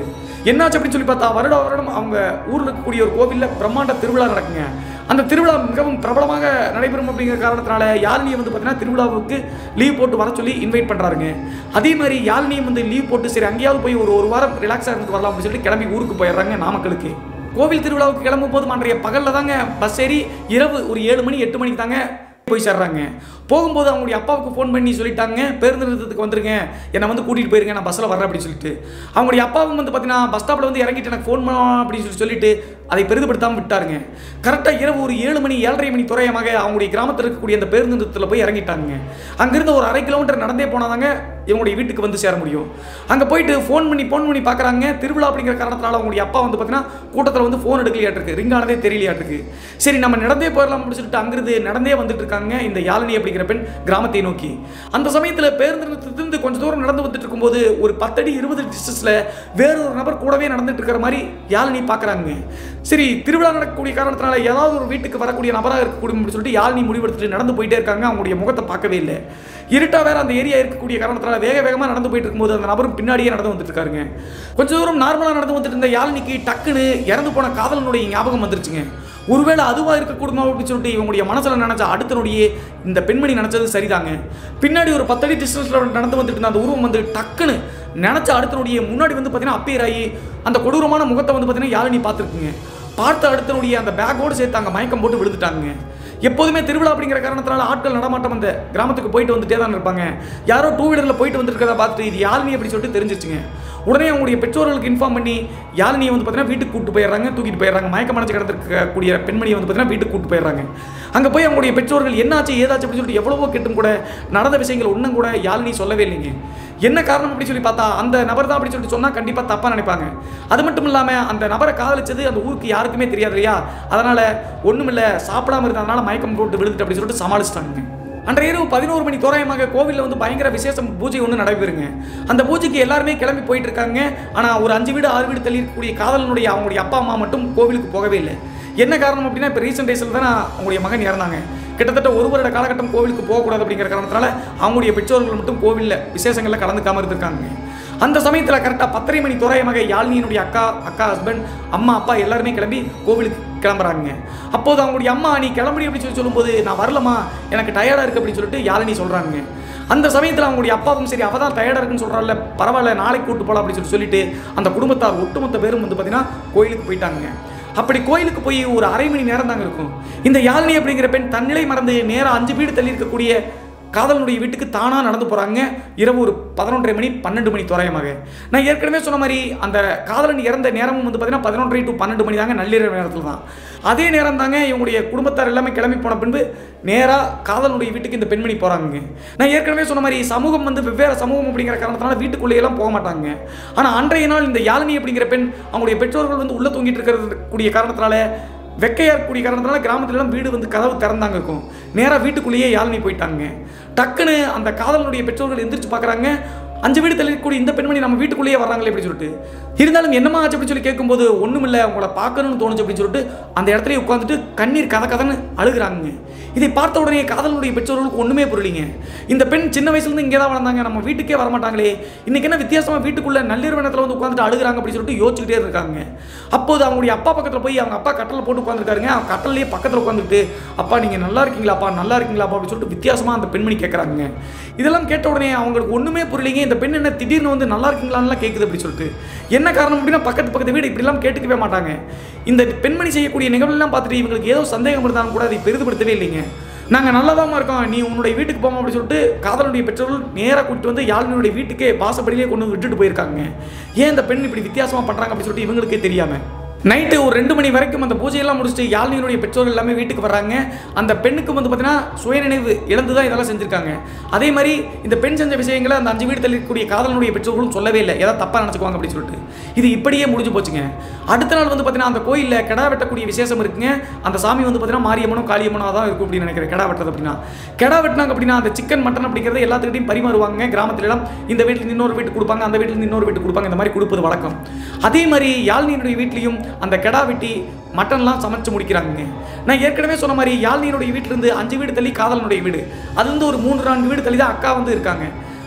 என்னாச்சு அப்படின்னு சொல்லி பார்த்தா வருட வருடம் அவங்க ஊரில் இருக்கக்கூடிய ஒரு கோவிலில் பிரம்மாண்ட திருவிழா நடக்குங்க அந்த திருவிழா மிகவும் பிரபலமாக நடைபெறும் அப்படிங்கிற காரணத்தினால யாழினியை வந்து பார்த்தீங்கன்னா திருவிழாவுக்கு லீவ் போட்டு வர சொல்லி இன்வைட் பண்ணுறாருங்க அதே மாதிரி யாழினியும் வந்து லீவ் போட்டு சரி அங்கேயாவது போய் ஒரு ஒரு வாரம் ரிலாக்ஸாக இருந்துட்டு வரலாம் அப்படின்னு சொல்லிட்டு கிளம்பி ஊருக்கு போயிடுறாங்க நாமக்கலுக்கு கோவில் திருவிழாவுக்கு கிளம்பும் போது அன்றைய பகலில் தாங்க பஸ் ஏறி இரவு ஒரு ஏழு மணி எட்டு மணிக்கு தாங்க போய் சேர்றாங்க போகும்போது அவங்களுடைய அப்பாவுக்கு ஃபோன் பண்ணி சொல்லிட்டாங்க பேருந்து நிறுத்தத்துக்கு வந்துருங்க என்னை வந்து கூட்டிகிட்டு போயிருங்க நான் பஸ்ஸில் வரேன் அப்படின்னு சொல்லிட்டு அவங்களுடைய அப்பாவும் வந்து பார்த்தீங்கன்னா பஸ் ஸ்டாப்பில் வந்து இறங்கிட்டு எனக்கு ஃபோன் பண்ணலாம் அப்படின்னு சொல்லி சொல்லிட்டு அதை பெரிதுபடுத்தாமல் விட்டாருங்க கரெக்டாக இரவு ஒரு ஏழு மணி ஏழரை மணி துறையமாக அவங்களுடைய கிராமத்தில் இருக்கக்கூடிய அந்த பேருந்து நிறுத்தத்தில் போய் இறங்கிட்டாங்க அங்கிருந்து ஒரு அரை கிலோமீட்டர் நடந்தே போனாதாங்க இவங்களுடைய வீட்டுக்கு வந்து சேர முடியும் அங்கே போயிட்டு ஃபோன் பண்ணி ஃபோன் பண்ணி பார்க்குறாங்க திருவிழா அப்படிங்கிற காரணத்தினால அவங்களுடைய அப்பா வந்து பார்த்தீங்கன்னா கூட்டத்தில் வந்து ஃபோன் எடுக்கலையாட்டிருக்கு ரிங் ஆனதே தெரியலையாட்டிருக்கு சரி நம்ம நடந்தே போயிடலாம் அப்படின்னு சொல்லிட்டு அங்கிருந்து நடந்தே வந்துட்டு இருக்காங்க இந்த யாழினி அப்படிங்கிற பெண் கிராமத்தை நோக்கி அந்த சமயத்தில் பேருந்து நிறுத்தத்திலிருந்து கொஞ்சம் தூரம் நடந்து வந்துட்டு இருக்கும்போது ஒரு பத்தடி இருபது டிஸ்டன்ஸில் வேறொரு நபர் கூடவே நடந்துட்டு இருக்கிற மாதிரி யாழினி பார்க்குறாங்க சரி திருவிழா நடக்கக்கூடிய காரணத்தினால ஏதாவது ஒரு வீட்டுக்கு வரக்கூடிய நபராக இருக்கக்கூடிய அப்படின்னு சொல்லிட்டு யாழினி முடிவெடுத்துட்டு நடந்து போயிட்டே இருக்காங்க அவங்களுடைய முகத்தை பார்க்கவே இல்லை இருட்டா வேற அந்த ஏரியா இருக்கக்கூடிய காரணத்தினால வேக வேகமாக நடந்து போயிட்டு இருக்கும்போது அந்த நபரும் பின்னாடியே நடந்து வந்துட்டு இருக்காருங்க கொஞ்சம் தூரம் நார்மலாக நடந்து வந்துட்டு இருந்த யாழினிக்கு டக்குன்னு இறந்து போன காதலனுடைய ஞாபகம் வந்துருச்சுங்க ஒருவேளை அதுவா இருக்கக்கூடுமா அப்படின்னு சொல்லிட்டு இவங்களுடைய மனசுல நினைச்ச அடுத்த நொடியே இந்த பெண்மணி நினைச்சது சரிதாங்க பின்னாடி ஒரு பத்தடி டிஸ்டன்ஸ்ல நடந்து வந்துட்டு இருந்த அந்த உருவம் வந்து டக்குன்னு நினைச்ச அடுத்த நொடியே முன்னாடி வந்து பார்த்தீங்கன்னா அப்பேர் ஆகி அந்த கொடூரமான முகத்தை வந்து பார்த்தீங்கன்னா யாழினி பார்த்துருக்குங்க பார்த்த அடுத்த நொடியே அந்த பேக்கோடு சேர்த்து அங்கே மயக்கம் போட்டு விழுந்துட்டாங்க எப்போதுமே திருவிழா அப்படிங்கிற காரணத்தினால ஆட்கள் நடமாட்டம் அந்த கிராமத்துக்கு போயிட்டு வந்துட்டே தான் இருப்பாங்க யாரோ டூ வீலரில் போயிட்டு வந்திருக்கதா பார்த்துட்டு இது யாழினி அப்படி சொல்லிட்டு தெரிஞ்சிச்சுங்க உடனே அவங்களுடைய பெற்றோர்களுக்கு இன்ஃபார்ம் பண்ணி யாழினியை வந்து பார்த்தீங்கன்னா வீட்டுக்கு கூட்டு போயிடுறாங்க தூக்கிட்டு போயிடுறாங்க மயக்கம் அடைஞ்சு கிடந்திருக்கக்கூடிய பெண்மணியை வந்து பார்த்தீங்கன்னா வீட்டுக்கு கூட்டு போயிடுறாங்க அங்கே போய் அவங்களுடைய பெற்றோர்கள் என்னாச்சு ஏதாச்சு அப்படின்னு சொல்லிட்டு எவ்வளவோ கேட்டும் கூட நடந்த விஷயங்கள் ஒன்றும் கூட யாழினி சொல்லவே இல்லைங்க என்ன காரணம் அப்படி சொல்லி பார்த்தா அந்த நபர் தான் அப்படி சொல்லிட்டு சொன்னால் கண்டிப்பாக தப்பாக நினைப்பாங்க அது மட்டும் இல்லாமல் அந்த நபரை காதலிச்சது அந்த ஊருக்கு யாருக்குமே தெரியாது இல்லையா அதனால் ஒன்றும் இல்லை சாப்பிடாம இருந்ததுனால மயக்கம் போட்டு விழுந்துட்டு அப்படி சொல்லிட்டு சமாளிச்சிட்டாங்க அன்றைய இரவு பதினோரு மணி தோராயமாக கோவிலில் வந்து பயங்கர விசேஷம் பூஜை ஒன்று நடைபெறுங்க அந்த பூஜைக்கு எல்லாருமே கிளம்பி போயிட்டு இருக்காங்க ஆனால் ஒரு அஞ்சு வீடு ஆறு வீடு தள்ளி இருக்கக்கூடிய காதலனுடைய அவங்களுடைய அப்பா அம்மா மட்டும் கோவிலுக்கு போகவே இல்லை என்ன காரணம் அப்படின்னா இப்போ ரீசெண்ட் டேஸில் தான் அவங்களுடைய மகன் இறந்தாங்க கிட்டத்தட்ட ஒரு வருட காலகட்டம் கோவிலுக்கு போகக்கூடாது அப்படிங்கிற காரணத்தினால அவங்களுடைய பெற்றோர்கள் மட்டும் கோவிலில் விசேஷங்களில் கலந்துக்காம இருந்திருக்காங்க அந்த சமயத்தில் கரெக்டாக பத்தரை மணி தோராயமாக யாழ்னியினுடைய அக்கா அக்கா ஹஸ்பண்ட் அம்மா அப்பா எல்லாருமே கிளம்பி கோவிலுக்கு கிளம்புறாங்க அப்போது அவங்களுடைய அம்மா நீ கிளம்புடி அப்படின்னு சொல்லி சொல்லும்போது நான் வரலம்மா எனக்கு டயர்டாக இருக்கு அப்படின்னு சொல்லிட்டு யாழினி சொல்கிறாங்க அந்த சமயத்தில் அவங்களுடைய அப்பாவும் சரி அவள் தான் டயர்டாக இருக்குன்னு சொல்கிறாள்ல பரவாயில்ல நாளைக்கு கூட்டு போகலாம் அப்படின்னு சொல்லி சொல்லிட்டு அந்த குடும்பத்தார் ஒட்டுமொத்த பேரும் வந்து பார்த்தீங்கன்னா கோயிலுக்கு போயிட்டாங்க அப்படி கோயிலுக்கு போய் ஒரு அரை மணி நேரம் தாங்க இருக்கும் இந்த யாழினி அப்படிங்கிற பெண் தன்னிலை மறந்து நேராக அஞ்சு வீடு தள்ளி இருக்கக்கூடிய காதலனுடைய வீட்டுக்கு தானாக நடந்து போகிறாங்க இரவு ஒரு பதினொன்றரை மணி பன்னெண்டு மணி தோராயமாக நான் ஏற்கனவே சொன்ன மாதிரி அந்த காதலன் இறந்த நேரமும் வந்து பார்த்தீங்கன்னா பதினொன்றரை டு பன்னெண்டு மணி தாங்க நள்ளிரவு நேரத்தில் தான் அதே நேரம் தாங்க இவங்களுடைய குடும்பத்தார் எல்லாமே கிளம்பி போன பின்பு நேராக காதலனுடைய வீட்டுக்கு இந்த பெண்மணி போகிறாங்க நான் ஏற்கனவே சொன்ன மாதிரி சமூகம் வந்து வெவ்வேறு சமூகம் அப்படிங்கிற காரணத்தினால வீட்டுக்குள்ளேயெல்லாம் போக மாட்டாங்க ஆனால் அன்றைய நாள் இந்த யாழினி அப்படிங்கிற பெண் அவங்களுடைய பெற்றோர்கள் வந்து உள்ளே தூங்கிட்டு இருக்கிறது கூடிய காரணத்தினால வெக்கையா இருக்கக்கூடிய காரணத்தினால கிராமத்துலலாம் வீடு வந்து கதவு திறந்தாங்க இருக்கும் நேராக வீட்டுக்குள்ளேயே யாழினி போயிட்டாங்க டக்குன்னு அந்த காதலனுடைய பெற்றோர்கள் எந்திரிச்சு பார்க்குறாங்க அஞ்சு வீடு தள்ளிக்கூடிய இந்த பெண்மணி நம்ம வீட்டுக்குள்ளேயே வர்றாங்களே அப்படின்னு சொல்லிட்டு இருந்தாலும் என்னமா ஆச்சு அப்படின்னு சொல்லி கேட்கும்போது ஒன்றுமில்லை உங்களை பார்க்கணும்னு தோணுச்சு அப்படின்னு சொல்லிட்டு அந்த இடத்துலயே உட்காந்துட்டு கண்ணீர் கதை கதன்னு அழுகுறாங்க இதை பார்த்த உடனே காதலனுடைய பெற்றோர்களுக்கு ஒன்றுமே புரியலிங்க இந்த பெண் சின்ன வயசுலேருந்து இங்கே தான் வளர்ந்தாங்க நம்ம வீட்டுக்கே வரமாட்டாங்களே இன்னைக்கு என்ன வித்தியாசமாக வீட்டுக்குள்ள நள்ளிரவு நேரத்தில் வந்து உட்காந்துட்டு அழுகுறாங்க அப்படின்னு சொல்லிட்டு யோசிச்சுக்கிட்டே இருக்காங்க அப்போது அவங்களுடைய அப்பா பக்கத்தில் போய் அவங்க அப்பா கட்டலில் போட்டு உட்காந்துருக்காருங்க அவங்க கட்டலையே பக்கத்தில் உட்காந்துட்டு அப்பா நீங்கள் நல்லா இருக்கீங்களாப்பா நல்லா இருக்கீங்களாப்பா அப்படின்னு சொல்லிட்டு வித்தியாசமாக அந்த பெண்மணி கேட்குறாங்க இதெல்லாம் கேட்ட உடனே அவங்களுக்கு ஒன்றுமே புரியலைங்க இந்த பெண் என்ன திடீர்னு வந்து நல்லா இருக்கீங்களான்லாம் கேட்குது அப்படி சொல்லிட்டு என்ன காரணம் அப்படின்னா பக்கத்து பக்கத்து வீடு இப்படிலாம் கேட்டுக்கவே மாட்டாங்க இந்த பெண்மணி செய்யக்கூடிய நிகழ்வுலாம் பார்த்துட்டு இவங்களுக்கு ஏதோ சந்தேகம் இருந்தாலும் கூட அதை பெரிதுபடுத்தவே இல்லைங்க நாங்கள் நல்லாதாம்மா இருக்கோம் நீ உன்னுடைய வீட்டுக்கு போமா அப்படின்னு சொல்லிட்டு காதலனுடைய பெற்றோர்கள் நேராக கூட்டிட்டு வந்து யாழினுடைய வீட்டுக்கே வாசப்படியிலே கொண்டு வந்து விட்டுட்டு போயிருக்காங்க ஏன் இந்த பெண் இப்படி வித்தியாசமாக பண்ணுறாங்க அப்படின்னு சொல்லிட்டு இவங்களுக்கே தெரியாமல் நைட்டு ஒரு ரெண்டு மணி வரைக்கும் அந்த பூஜையெல்லாம் முடிச்சுட்டு யாழ்னியினுடைய பெற்றோர்கள் எல்லாமே வீட்டுக்கு வர்றாங்க அந்த பெண்ணுக்கு வந்து பார்த்தீங்கன்னா சுயநினைவு இழந்து தான் இதெல்லாம் செஞ்சுருக்காங்க அதே மாதிரி இந்த பெண் செஞ்ச விஷயங்களை அந்த அஞ்சு வீடு தள்ளிக்கூடிய காதலனுடைய பெற்றோர்களும் சொல்லவே இல்லை ஏதாவது தப்பாக நினச்சிக்குவாங்க அப்படின்னு சொல்லிட்டு இது இப்படியே முடிஞ்சு போச்சுங்க அடுத்த நாள் வந்து பார்த்தீங்கன்னா அந்த கோயிலில் கிடா வெட்டக்கூடிய விசேஷம் இருக்குங்க அந்த சாமி வந்து பார்த்தீங்கன்னா மாரியம்மனும் காளியம்மனும் தான் இருக்கும் அப்படின்னு நினைக்கிறேன் கிடா வெட்டுறது அப்படின்னா கிடா வெட்டினாங்க அப்படின்னா அந்த சிக்கன் மட்டன் அப்படிங்கிறது எல்லாத்துக்கிட்டையும் பரிமாறுவாங்க கிராமத்துல எல்லாம் இந்த வீட்டில் இன்னொரு வீட்டுக்கு கொடுப்பாங்க அந்த வீட்டில் இன்னொரு வீட்டுக்கு கொடுப்பாங்க இந்த மாதிரி கொடுப்பது வழக்கம் அதே மாதிரி யாழ்னியினுடைய வீட்லேயும் அந்த கெடா வெட்டி மட்டன்லாம் சமைச்சு முடிக்கிறாங்க நான் ஏற்கனவே சொன்ன மாதிரி யாழ்னியினுடைய வீட்டிலிருந்து அஞ்சு வீடு தள்ளி காதலனுடைய வீடு அது வந்து ஒரு மூன்று நான்கு வீடு தள்ளி தான் அக்கா வந்து இருக்காங்க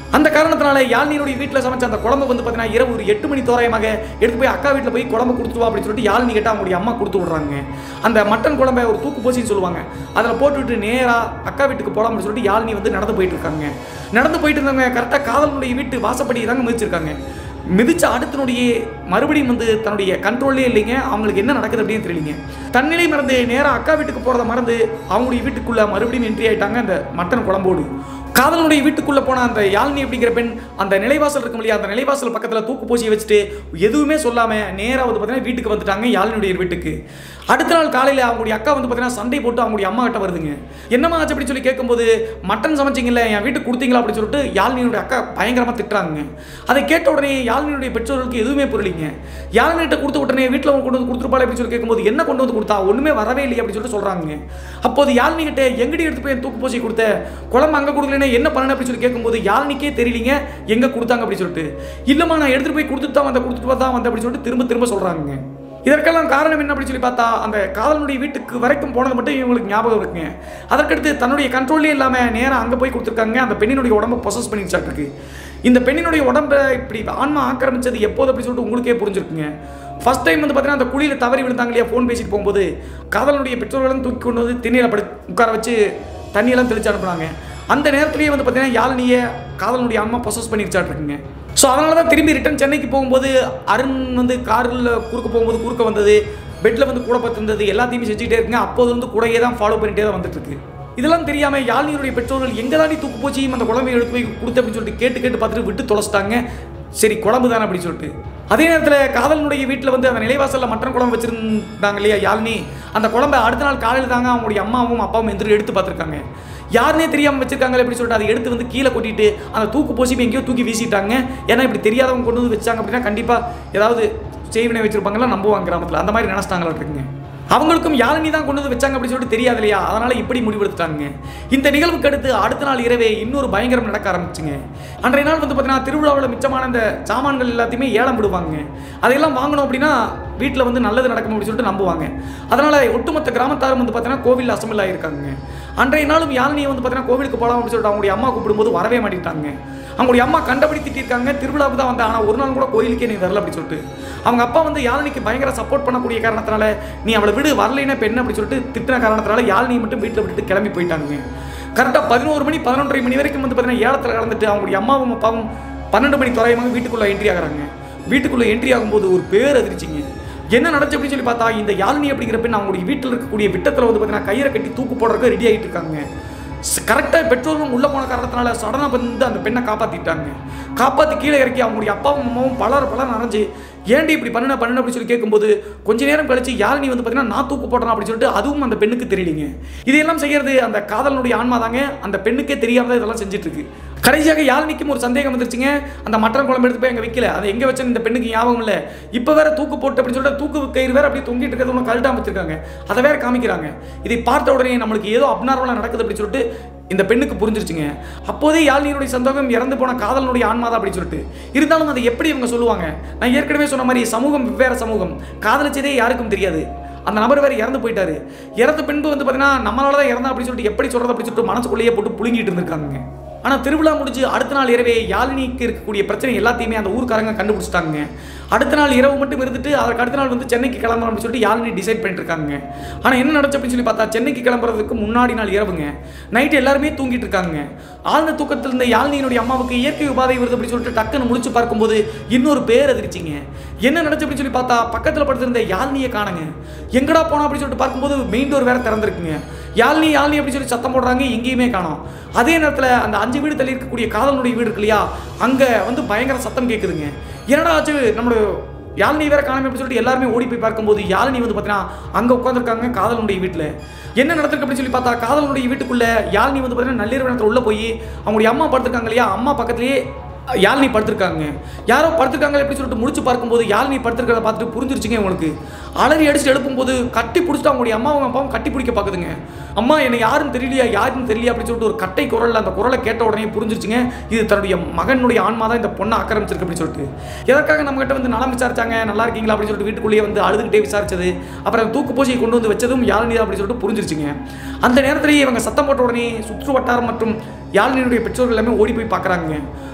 அந்த காரணத்தினால யாழ்னியினுடைய வீட்டில் சமைச்ச அந்த குழம்பு வந்து பார்த்தீங்கன்னா இரவு ஒரு எட்டு மணி தோராயமாக எடுத்து போய் அக்கா வீட்டில் போய் குழம்பு கொடுத்துருவா அப்படின்னு சொல்லிட்டு யாழ்னி கேட்டால் அவங்களுடைய அம்மா கொடுத்து விட்றாங்க அந்த மட்டன் குழம்பை ஒரு தூக்கு போசின்னு சொல்லுவாங்க அதில் போட்டுவிட்டு நேராக அக்கா வீட்டுக்கு போகலாம் அப்படின்னு சொல்லிட்டு யாழ்னி வந்து நடந்து போயிட்டு இருக்காங்க நடந்து போயிட்டு இருந்தவங்க கரெக்டாக காதலனுடைய வீட்டு வாசப்படி தாங்க மிதிச்சிருக்காங்க மிதிச்ச அடுத்தனுடைய மறுபடியும் வந்து தன்னுடைய கண்ட்ரோல்லே இல்லைங்க அவங்களுக்கு என்ன நடக்குது அப்படின்னு தெரியலங்க தன்னிலை மறந்து நேராக அக்கா வீட்டுக்கு போகிறத மறந்து அவங்களுடைய வீட்டுக்குள்ளே மறுபடியும் என்ட்ரி ஆயிட்டாங்க அந்த மட்டன் குழம்போடு காதலனுடைய வீட்டுக்குள்ளே போன அந்த யாழ்னி அப்படிங்கிற பெண் அந்த நிலைவாசல் இருக்கும் இல்லையா அந்த நிலைவாசல் பக்கத்தில் தூக்கு பூச்சியை வச்சுட்டு எதுவுமே சொல்லாமல் நேராக வந்து பார்த்தீங்கன்னா வீட்டுக்கு வந்துட்டாங்க யாழ்னியுடைய வீட்டுக்கு அடுத்த நாள் காலையில் அவங்களுடைய அக்கா வந்து பார்த்தீங்கன்னா சண்டை போட்டு அவங்களுடைய அம்மா கிட்ட வருதுங்க என்னம்மா ஆச்சு அப்படின்னு சொல்லி கேட்கும்போது மட்டன் சமைச்சிங்கல்ல என் வீட்டுக்கு கொடுத்தீங்களா அப்படின்னு சொல்லிட்டு யாழ்னியுடைய அக்கா பயங்கரமாக திட்டுறாங்க அதை கேட்ட உடனே யாழ்னியுடைய பெற்றோர்களுக்கு எதுவுமே புரியலிங்க யாழ்னிட்ட கொடுத்த உடனே வீட்டில் கொண்டு வந்து கொடுத்துருப்பாள் அப்படின்னு சொல்லி கேட்கும்போது என்ன கொண்டு வந்து கொடுத்தா ஒன்றுமே வரவே இல்லை அப்படின்னு சொல்லிட்டு சொல்கிறாங்க அப்போது யாழ்னி கிட்ட எங்கடி எடுத்து போய் என் தூக்கு பூச்சி கொடுத்த குழம்பு அங்கே கொடுக்கலன்னா என்ன பண்ணணும் அப்படின்னு சொல்லி கேட்கும்போது யாழ்னிக்கே தெரியலீங்க எங்கே கொடுத்தாங்க அப்படின்னு சொல்லிட்டு இல்லைம்மா நான் எடுத்துகிட்டு போய் கொடுத்துட்டு தான் வந்தேன் கொடுத்துட்டு தான் வந்தேன் அப்படின்னு சொல்லிட்டு திரும்ப திரும்ப சொல்கிறாங்க இதற்கெல்லாம் காரணம் என்ன அப்படின்னு சொல்லி பார்த்தா அந்த காதலனுடைய வீட்டுக்கு வரைக்கும் போனது மட்டும் இவங்களுக்கு ஞாபகம் இருக்குங்க அதற்கடுத்து தன்னுடைய கண்ட்ரோல்லே இல்லாமல் நேராக அங்கே போய் கொடுத்துருக்காங்க அந்த பெண்ணினுடைய உடம்பை பொசஸ் பண்ணி வச்சாட்டிருக்கு இந்த பெண்ணினுடைய உடம்பை இப்படி ஆன்மா ஆக்கிரமிச்சது எப்போது அப்படி சொல்லிட்டு உங்களுக்கே புரிஞ்சிருக்குங்க ஃபர்ஸ்ட் டைம் வந்து பார்த்தீங்கன்னா அந்த குழியில் தவறி விழுந்தாங்க இல்லையா ஃபோன் பேசிட்டு போகும்போது காதலனுடைய பெற்றோர்களும் தூக்கி கொண்டு வந்து திண்ணையில் படு உட்கார வச்சு தண்ணியெல்லாம் தெளிச்சு அனுப்புனாங்க அந்த நேரத்திலேயே வந்து பார்த்தீங்கன்னா யாழினியை காதலனுடைய ஆன்மா பொசஸ் பண்ணி வச்சாட்டிருக்குங்க ஸோ அதனால தான் திரும்பி ரிட்டன் சென்னைக்கு போகும்போது அருண் வந்து காரில் குறுக்க போகும்போது குறுக்க வந்தது பெட்டில் வந்து கூட பார்த்துருந்தது எல்லாத்தையுமே செஞ்சுக்கிட்டே இருக்குங்க அப்போது வந்து கூடயே தான் ஃபாலோ பண்ணிகிட்டே தான் வந்துட்டு இருக்கு இதெல்லாம் தெரியாமல் யாழ்னியுடைய பெற்றோர்கள் எங்கே தாண்டி தூக்கு போச்சியும் அந்த குழம்பை எடுத்து போய் கொடுத்து அப்படின்னு சொல்லிட்டு கேட்டு கேட்டு பார்த்துட்டு விட்டு தொலைச்சிட்டாங்க சரி குழம்பு தானே அப்படின்னு சொல்லிட்டு அதே நேரத்தில் காதலனுடைய வீட்டில் வந்து அந்த நிலைவாசலில் மட்டன் குழம்பு வச்சிருந்தாங்க இல்லையா யாழ்னி அந்த குழம்பை அடுத்த நாள் காலையில் தாங்க அவங்களுடைய அம்மாவும் அப்பாவும் எந்திரி எடுத்து பார்த்துருக்காங்க யாருனே தெரியாமல் வச்சிருக்காங்களே அப்படின்னு சொல்லிட்டு அதை எடுத்து வந்து கீழே கொட்டிட்டு அந்த தூக்கு போசியும் எங்கேயோ தூக்கி வீசிட்டாங்க ஏன்னா இப்படி தெரியாதவங்க கொண்டு வந்து வச்சாங்க அப்படின்னா கண்டிப்பாக ஏதாவது செய்வினை வச்சிருப்பாங்களா நம்புவாங்க கிராமத்தில் அந்த மாதிரி நினச்சிட்டாங்களா இருக்குங்க அவங்களுக்கும் யாழினி தான் கொண்டு வந்து வச்சாங்க அப்படின்னு சொல்லிட்டு தெரியாது இல்லையா அதனால இப்படி முடிவெடுத்துட்டாங்க இந்த நிகழ்வுக்கு அடுத்து அடுத்த நாள் இரவே இன்னொரு பயங்கரம் நடக்க ஆரம்பிச்சுங்க அன்றைய நாள் வந்து பார்த்தீங்கன்னா திருவிழாவில் மிச்சமான இந்த சாமான்கள் எல்லாத்தையுமே ஏலம் விடுவாங்க அதையெல்லாம் வாங்கணும் அப்படின்னா வீட்டில் வந்து நல்லது நடக்கும் அப்படின்னு சொல்லிட்டு நம்புவாங்க அதனால ஒட்டுமொத்த கிராமத்தாரும் வந்து பார்த்தீங்கன்னா கோவில் அசம்பிள் ஆகியிருக்காங்க அன்றைய நாளும் யாழினியை வந்து பார்த்தீங்கன்னா கோவிலுக்கு போகலாம் அப்படின்னு சொல்லிட்டு அவங்களுடைய அம்மா கூப்பிடும்போது வரவே மாட்டேங்கிட்டாங்க அவங்களுடைய அம்மா கண்டபடி திட்டிருக்காங்க திருவிழாவுக்கு தான் வந்தேன் ஆனால் ஒரு நாள் கூட கோயிலுக்கே நீ வரல அப்படி சொல்லிட்டு அவங்க அப்பா வந்து யாழினிக்கு பயங்கர சப்போர்ட் பண்ணக்கூடிய காரணத்தினால நீ அவளை விடு வரலைன்னா இப்போ என்ன அப்படி சொல்லிட்டு திட்டின காரணத்தினால யாழினியை மட்டும் வீட்டில் விட்டுட்டு கிளம்பி போயிட்டாங்க கரெக்டாக பதினோரு மணி பதினொன்றரை மணி வரைக்கும் வந்து பார்த்தீங்கன்னா ஏலத்தில் கலந்துட்டு அவங்களுடைய அம்மாவும் அப்பாவும் பன்னெண்டு மணி தோராயமாக வீட்டுக்குள்ளே என்ட்ரி ஆகுறாங்க வீட்டுக்குள்ளே என்ட்ரி ஆகும்போது ஒரு பேர் அதிர்ச்சிங்க என்ன நடந்துச்சு அப்படின்னு சொல்லி பார்த்தா இந்த யாழினி அப்படிங்கிற பெண் அவங்களுடைய வீட்டில் இருக்கக்கூடிய விட்டத்தில் வந்து பார்த்தீங்கன்னா கயிறை கட்டி தூக்கு போடுறதுக்கு ரெடி ஆகிட்டு இருக்காங்க கரெக்டாக பெற்றோர்களும் உள்ளே போன காரணத்தினால சடனாக வந்து அந்த பெண்ணை காப்பாற்றிட்டாங்க காப்பாற்றி கீழே இறக்கி அவங்களுடைய அப்பாவும் அம்மாவும் பலர் பலர் அரைஞ்சு ஏன்டி இப்படி பண்ண பண்ண அப்படின்னு சொல்லி கேட்கும்போது கொஞ்ச நேரம் கழிச்சு யாழினி வந்து பார்த்தீங்கன்னா நான் தூக்கு போடுறேன் அப்படின்னு சொல்லிட்டு அதுவும் அந்த பெண்ணுக்கு தெரியலீங்க இதையெல்லாம் செய்யறது அந்த காதலனுடைய ஆன்மா தாங்க அந்த பெண்ணுக்கே தெரியாம தான் இதெல்லாம் செஞ்சுட்டு இருக்கு கடைசியாக யாழ்னிக்கும் ஒரு சந்தேகம் வந்துருச்சுங்க அந்த மட்டன் குழம்பு எடுத்து போய் அங்கே வைக்கல அதை எங்கே வச்சேன்னு இந்த பெண்ணுக்கு ஞாபகம் இல்லை இப்போ வேற தூக்கு போட்டு அப்படின்னு சொல்லிட்டு தூக்கு கயிறு வேற அப்படியே தொங்கிட்டு இருக்கிறது ஒன்று கழட்டாம வச்சிருக்காங்க அதை வேற காமிக்கிறாங்க இதை பார்த்த உடனே நம்மளுக்கு ஏதோ அப்நார்மலாக நடக்குது அப்படின்னு சொல்லிட்டு இந்த பெண்ணுக்கு புரிஞ்சிருச்சுங்க அப்போதே யாழ்னியுடைய சந்தோகம் இறந்து போன காதலனுடைய ஆன்மா தான் அப்படின்னு சொல்லிட்டு இருந்தாலும் அதை எப்படி இவங்க சொல்லுவாங்க நான் ஏற்கனவே சொன்ன மாதிரி சமூகம் வெவ்வேறு சமூகம் காதலிச்சதே யாருக்கும் தெரியாது அந்த நபர் வேற இறந்து போயிட்டாரு இறந்த பின்பு வந்து பார்த்தீங்கன்னா நம்மளால தான் இறந்தா அப்படின்னு சொல்லிட்டு எப்படி சொல்றது அப்படின்னு சொல்லிட்டு மனசுக்குள்ளேயே போட்டு புழுங்கிட்டு இருந்திருக்காங்க ஆனால் திருவிழா முடிஞ்சு அடுத்த நாள் இரவே யாழினிக்கு இருக்கக்கூடிய பிரச்சனை எல்லாத்தையுமே அந்த ஊர்க்காரங்க கண்டுபிடிச்சிட்டாங்க அடுத்த நாள் இரவு மட்டும் இருந்துட்டு அதற்கு அடுத்த நாள் வந்து சென்னைக்கு கிளம்பலாம் அப்படின்னு சொல்லிட்டு யாழினி டிசைட் பண்ணிட்டு இருக்காங்க ஆனால் என்ன நடந்துச்சு அப்படின்னு சொல்லி பார்த்தா சென்னைக்கு கிளம்புறதுக்கு முன்னாடி நாள் இரவுங்க நைட்டு எல்லாருமே தூங்கிட்டு இருக்காங்க ஆழ்ந்த தூக்கத்தில் இருந்த யாழினியினுடைய அம்மாவுக்கு இயற்கை உபாதை வருது அப்படின்னு சொல்லிட்டு டக்குன்னு முடிச்சு பார்க்கும்போது இன்னொரு பேர் அதிர்ச்சிங்க என்ன நடந்துச்சு அப்படின்னு சொல்லி பார்த்தா பக்கத்தில் படுத்திருந்த யாழ்னியை காணுங்க எங்கடா போனோம் அப்படின்னு சொல்லிட்டு பார்க்கும்போது மெயின் டோர் வேற திறந்திருக்குங்க யாழ்னி யாழ்னி அப்படின்னு சொல்லி சத்தம் போடுறாங்க எங்கேயுமே காணோம் அதே நேரத்தில் அந்த அஞ்சு வீடு தள்ளி இருக்கக்கூடிய காதலனுடைய வீடு இருக்கு இல்லையா அங்கே வந்து பயங்கர சத்தம் கேட்குதுங்க என்னடா ஆச்சு நம்மளோட யாழினி வேற காணாம அப்படின்னு சொல்லிட்டு எல்லாருமே ஓடி போய் பார்க்கும்போது யாழினி வந்து பார்த்தீங்கன்னா அங்கே உட்காந்துருக்காங்க காதலனுடைய வீட்டில் என்ன நடந்திருக்கு அப்படின்னு சொல்லி பார்த்தா காதலனுடைய வீட்டுக்குள்ள யாழினி வந்து பார்த்தீங்கன்னா நள்ளிரவு நேரத்தில் உள்ள போய் அவங்களுடைய அம்மா படுத்திருக்காங்க இல்லையா அம்மா பக்கத்துலேயே யாழினி படுத்திருக்காங்க யாரோ படுத்திருக்காங்க எப்படி சொல்லிட்டு முடிச்சு பார்க்கும்போது யாழினி படுத்திருக்கிறத பார்த்துட்டு புரிஞ்சிருச்சுங்க உங்களுக்கு அலறி அடிச்சுட்டு எழுப்பும்போது கட்டி பிடிச்சிட்டு அவங்களுடைய அம்மாவும் அப்பாவும் கட்டி பிடிக்க பார்க்குதுங்க அம்மா என்னை யாரும் தெரியலையா யாருன்னு தெரியல அப்படின்னு சொல்லிட்டு ஒரு கட்டை குரலில் அந்த குரலை கேட்ட உடனே புரிஞ்சிருச்சுங்க இது தன்னுடைய மகனுடைய ஆன்மா தான் இந்த பொண்ணை ஆக்கிரமிச்சிருக்கு அப்படின்னு சொல்லிட்டு எதற்காக நம்ம கிட்ட வந்து நலம் விசாரிச்சாங்க நல்லா இருக்கீங்களா அப்படின்னு சொல்லிட்டு வீட்டுக்குள்ளேயே வந்து அழுதுகிட்டே விசாரிச்சது அப்புறம் தூக்கு பூஜையை கொண்டு வந்து வச்சதும் யாழினி தான் அப்படின்னு சொல்லிட்டு புரிஞ்சிருச்சுங்க அந்த நேரத்திலேயே இவங்க சத்தம் போட்ட உடனே சுற்று வட்டாரம் மற்றும் யாழினியுடைய பெற்றோர்கள் எல்லாமே ஓடி போய் பார்க்குறாங்க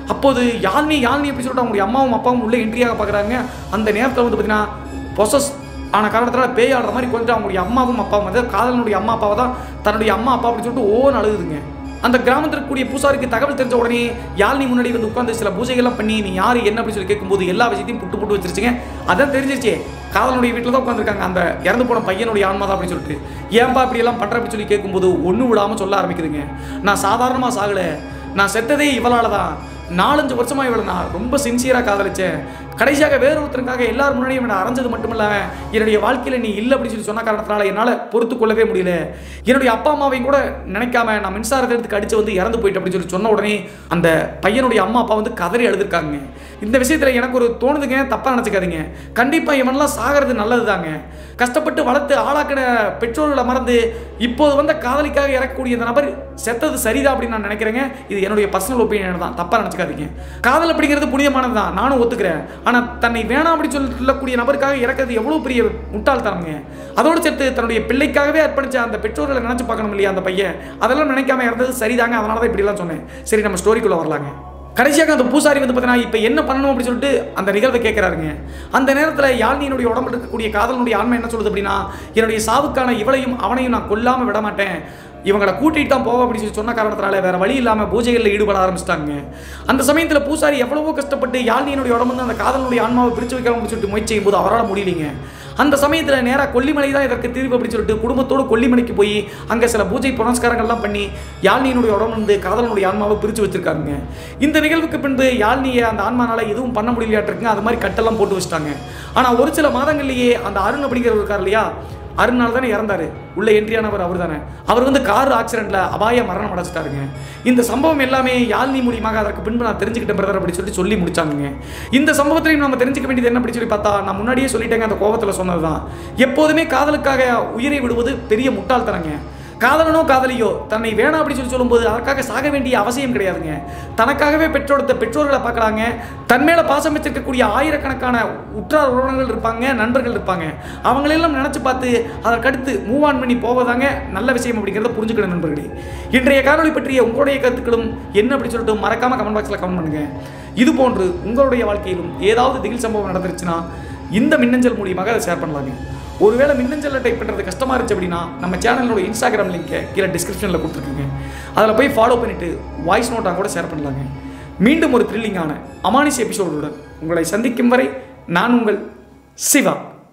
அப்போது யாழ்னி யாழ்னி எப்படி சொல்லிட்டு அவங்களுடைய அம்மாவும் அப்பாவும் உள்ள என்ட்ரியாக பார்க்குறாங்க அந்த நேரத்தில் வந்து பார்த்தீங்கன்னா பொசஸ் ஆன காரணத்தினால பேய் ஆடுற மாதிரி கொஞ்சம் அவங்களுடைய அம்மாவும் அப்பாவும் வந்து காதலனுடைய அம்மா அப்பாவை தான் தன்னுடைய அம்மா அப்பா அப்படின்னு சொல்லிட்டு ஓன்னு அழுகுதுங்க அந்த கிராமத்தில் இருக்கக்கூடிய பூசாரிக்கு தகவல் தெரிஞ்ச உடனே யாழ்னி முன்னாடி வந்து உட்காந்து சில பூஜைகள்லாம் பண்ணி நீ யார் என்ன அப்படின்னு சொல்லி கேட்கும்போது எல்லா விஷயத்தையும் புட்டு புட்டு வச்சிருச்சுங்க அதான் தெரிஞ்சிருச்சே காதலனுடைய வீட்டில் தான் உட்காந்துருக்காங்க அந்த இறந்து போன பையனுடைய ஆன்மா தான் அப்படின்னு சொல்லிட்டு ஏன்பா இப்படி எல்லாம் பண்ற அப்படின்னு சொல்லி கேட்கும்போது ஒன்று விடாமல் சொல்ல ஆரம்பிக்குதுங்க நான் சாதாரணமாக சாகலை நான் செத்ததே இவளால தான் நாலஞ்சு வருஷமா இவளை நான் ரொம்ப சின்சியராக காதலிச்சேன் கடைசியாக வேற ஒருத்தருக்காக எல்லார் முன்னாடியும் என்னை அரைஞ்சது மட்டும் இல்லாம என்னுடைய வாழ்க்கையில் நீ இல்லை அப்படின்னு சொல்லி சொன்ன காரணத்தினால என்னால் பொறுத்து கொள்ளவே முடியல என்னுடைய அப்பா அம்மாவையும் கூட நினைக்காம நான் மின்சாரத்தை எடுத்து கடிச்சு வந்து இறந்து போயிட்டு அப்படின்னு சொல்லி சொன்ன உடனே அந்த பையனுடைய அம்மா அப்பா வந்து கதறி அழுதுருக்காங்க இந்த விஷயத்தில் எனக்கு ஒரு தோணுதுங்க தப்பாக நினச்சிக்காதீங்க கண்டிப்பாக இவன்லாம் சாகிறது நல்லது தாங்க கஷ்டப்பட்டு வளர்த்து ஆளாக்கின பெற்றோர்களை மறந்து இப்போது வந்த காதலிக்காக இறக்கக்கூடிய இந்த நபர் செத்தது சரிதான் அப்படின்னு நான் நினைக்கிறேங்க இது என்னுடைய பர்சனல் ஒப்பீனியன் தான் தப்பாக நினச்சிக்காதீங்க காதல் அப்படிங்கிறது புனிதமானது தான் நானும் ஒத்துக்கிறேன் ஆனால் தன்னை வேணாம் அப்படின்னு சொல்லி சொல்லக்கூடிய நபருக்காக இறக்கிறது எவ்வளோ பெரிய முட்டாள்தனங்க அதோடு சேர்த்து தன்னுடைய பிள்ளைக்காகவே அர்ப்பணிச்ச அந்த பெற்றோர்களை நினச்சி பார்க்கணும் இல்லையா அந்த பையன் அதெல்லாம் நினைக்காம இறந்தது சரிதாங்க அதனால தான் இப்படிலாம் சொன்னேன் சரி நம்ம ஸ்டோரிக்குள்ளே வரலாங்க கடைசியாக அந்த பூசாரி வந்து பார்த்தீங்கன்னா இப்போ என்ன பண்ணணும் அப்படின்னு சொல்லிட்டு அந்த நிகழ்வை கேட்குறாருங்க அந்த நேரத்தில் யாழ்னியினுடைய உடம்புல இருக்கக்கூடிய காதலனுடைய ஆன்மை என்ன சொல்லுது அப்படின்னா என்னுடைய சாவுக்கான இவளையும் அவனையும் நான் கொல்லாமல் விட மாட்டேன் இவங்களை கூட்டிகிட்டு தான் போக அப்படின்னு சொல்லி சொன்ன காரணத்தினால வேற வழி இல்லாமல் பூஜைகளில் ஈடுபட ஆரம்பிச்சிட்டாங்க அந்த சமயத்தில் பூசாரி எவ்வளவோ கஷ்டப்பட்டு யாழ்னியினுடைய உடம்பு வந்து அந்த காதலனுடைய ஆன்மாவை பிரித்து வைக்கலாம் அப்படின்னு சொல்லிட்டு முயற்சி செய்யும்போது அவரால் முடியலைங்க அந்த சமயத்தில் நேராக கொல்லிமலை தான் இதற்கு தீர்வு அப்படின்னு சொல்லிட்டு குடும்பத்தோடு கொல்லிமலைக்கு போய் அங்கே சில பூஜை புனஸ்காரங்கள்லாம் பண்ணி யாழ்னியினுடைய உடம்பு வந்து காதலனுடைய ஆன்மாவை பிரித்து வச்சிருக்காங்க இந்த நிகழ்வுக்கு பின்பு யாழ்னியை அந்த ஆன்மானால எதுவும் பண்ண முடியலையாட்டிருக்குங்க அது மாதிரி கட்டெல்லாம் போட்டு வச்சிட்டாங்க ஆனால் ஒரு சில மாதங்கள்லேயே அந்த அருண் அப்படிங்கிறவர் இருக்கார் இல்லையா அருணால் தானே இறந்தாரு உள்ள என்ட்ரியானவர் அவர் தானே அவர் வந்து கார் ஆக்சிடென்ட்ல அபாய மரணம் அடைச்சிட்டாருங்க இந்த சம்பவம் எல்லாமே யாழ்னி மூலியமாக அதற்கு பின்பு நான் தெரிஞ்சுக்கிட்ட பிரதர் அப்படி சொல்லி சொல்லி முடிச்சாங்க இந்த சம்பவத்திலையும் நம்ம தெரிஞ்சுக்க வேண்டியது என்ன அப்படி சொல்லி பார்த்தா நான் முன்னாடியே சொல்லிட்டேங்க அந்த கோபத்தில் சொன்னதுதான் எப்போதுமே காதலுக்காக உயிரை விடுவது பெரிய முட்டாள்தனங்க காதலனோ காதலியோ தன்னை வேணாம் அப்படின்னு சொல்லி சொல்லும்போது அதற்காக சாக வேண்டிய அவசியம் கிடையாதுங்க தனக்காகவே பெற்றோர்த்த பெற்றோர்களை பார்க்கலாங்க தன் மேல பாசம் வச்சிருக்கக்கூடிய ஆயிரக்கணக்கான உற்றார் உறவினர்கள் இருப்பாங்க நண்பர்கள் இருப்பாங்க அவங்களெல்லாம் நினைச்சு பார்த்து அதற்கடுத்து மூவ் ஆன் பண்ணி போவதாங்க நல்ல விஷயம் அப்படிங்கிறத புரிஞ்சுக்கணும் நண்பர்களே இன்றைய காணொளி பற்றிய உங்களுடைய கருத்துக்களும் என்ன அப்படி சொல்லிட்டு மறக்காம கமெண்ட் பாக்ஸில் கமெண்ட் பண்ணுங்க இது போன்று உங்களுடைய வாழ்க்கையிலும் ஏதாவது திகில் சம்பவம் நடந்துருச்சுன்னா இந்த மின்னஞ்சல் மூலியமாக அதை ஷேர் பண்ணலாங்க ஒருவேளை மின்னஞ்சலில் டைப் பண்ணுறது கஷ்டமாக இருந்துச்சு அப்படின்னா நம்ம சேனலோட இன்ஸ்டாகிராம் லிங்கை கீழே டிஸ்கிரிப்ஷனில் கொடுத்துருக்குங்க அதில் போய் ஃபாலோ பண்ணிவிட்டு வாய்ஸ் நோட்டாக கூட ஷேர் பண்ணலாங்க மீண்டும் ஒரு த்ரில்லிங்கான அமானிஷ் எபிசோடுடன் உங்களை சந்திக்கும் வரை நான் உங்கள் சிவா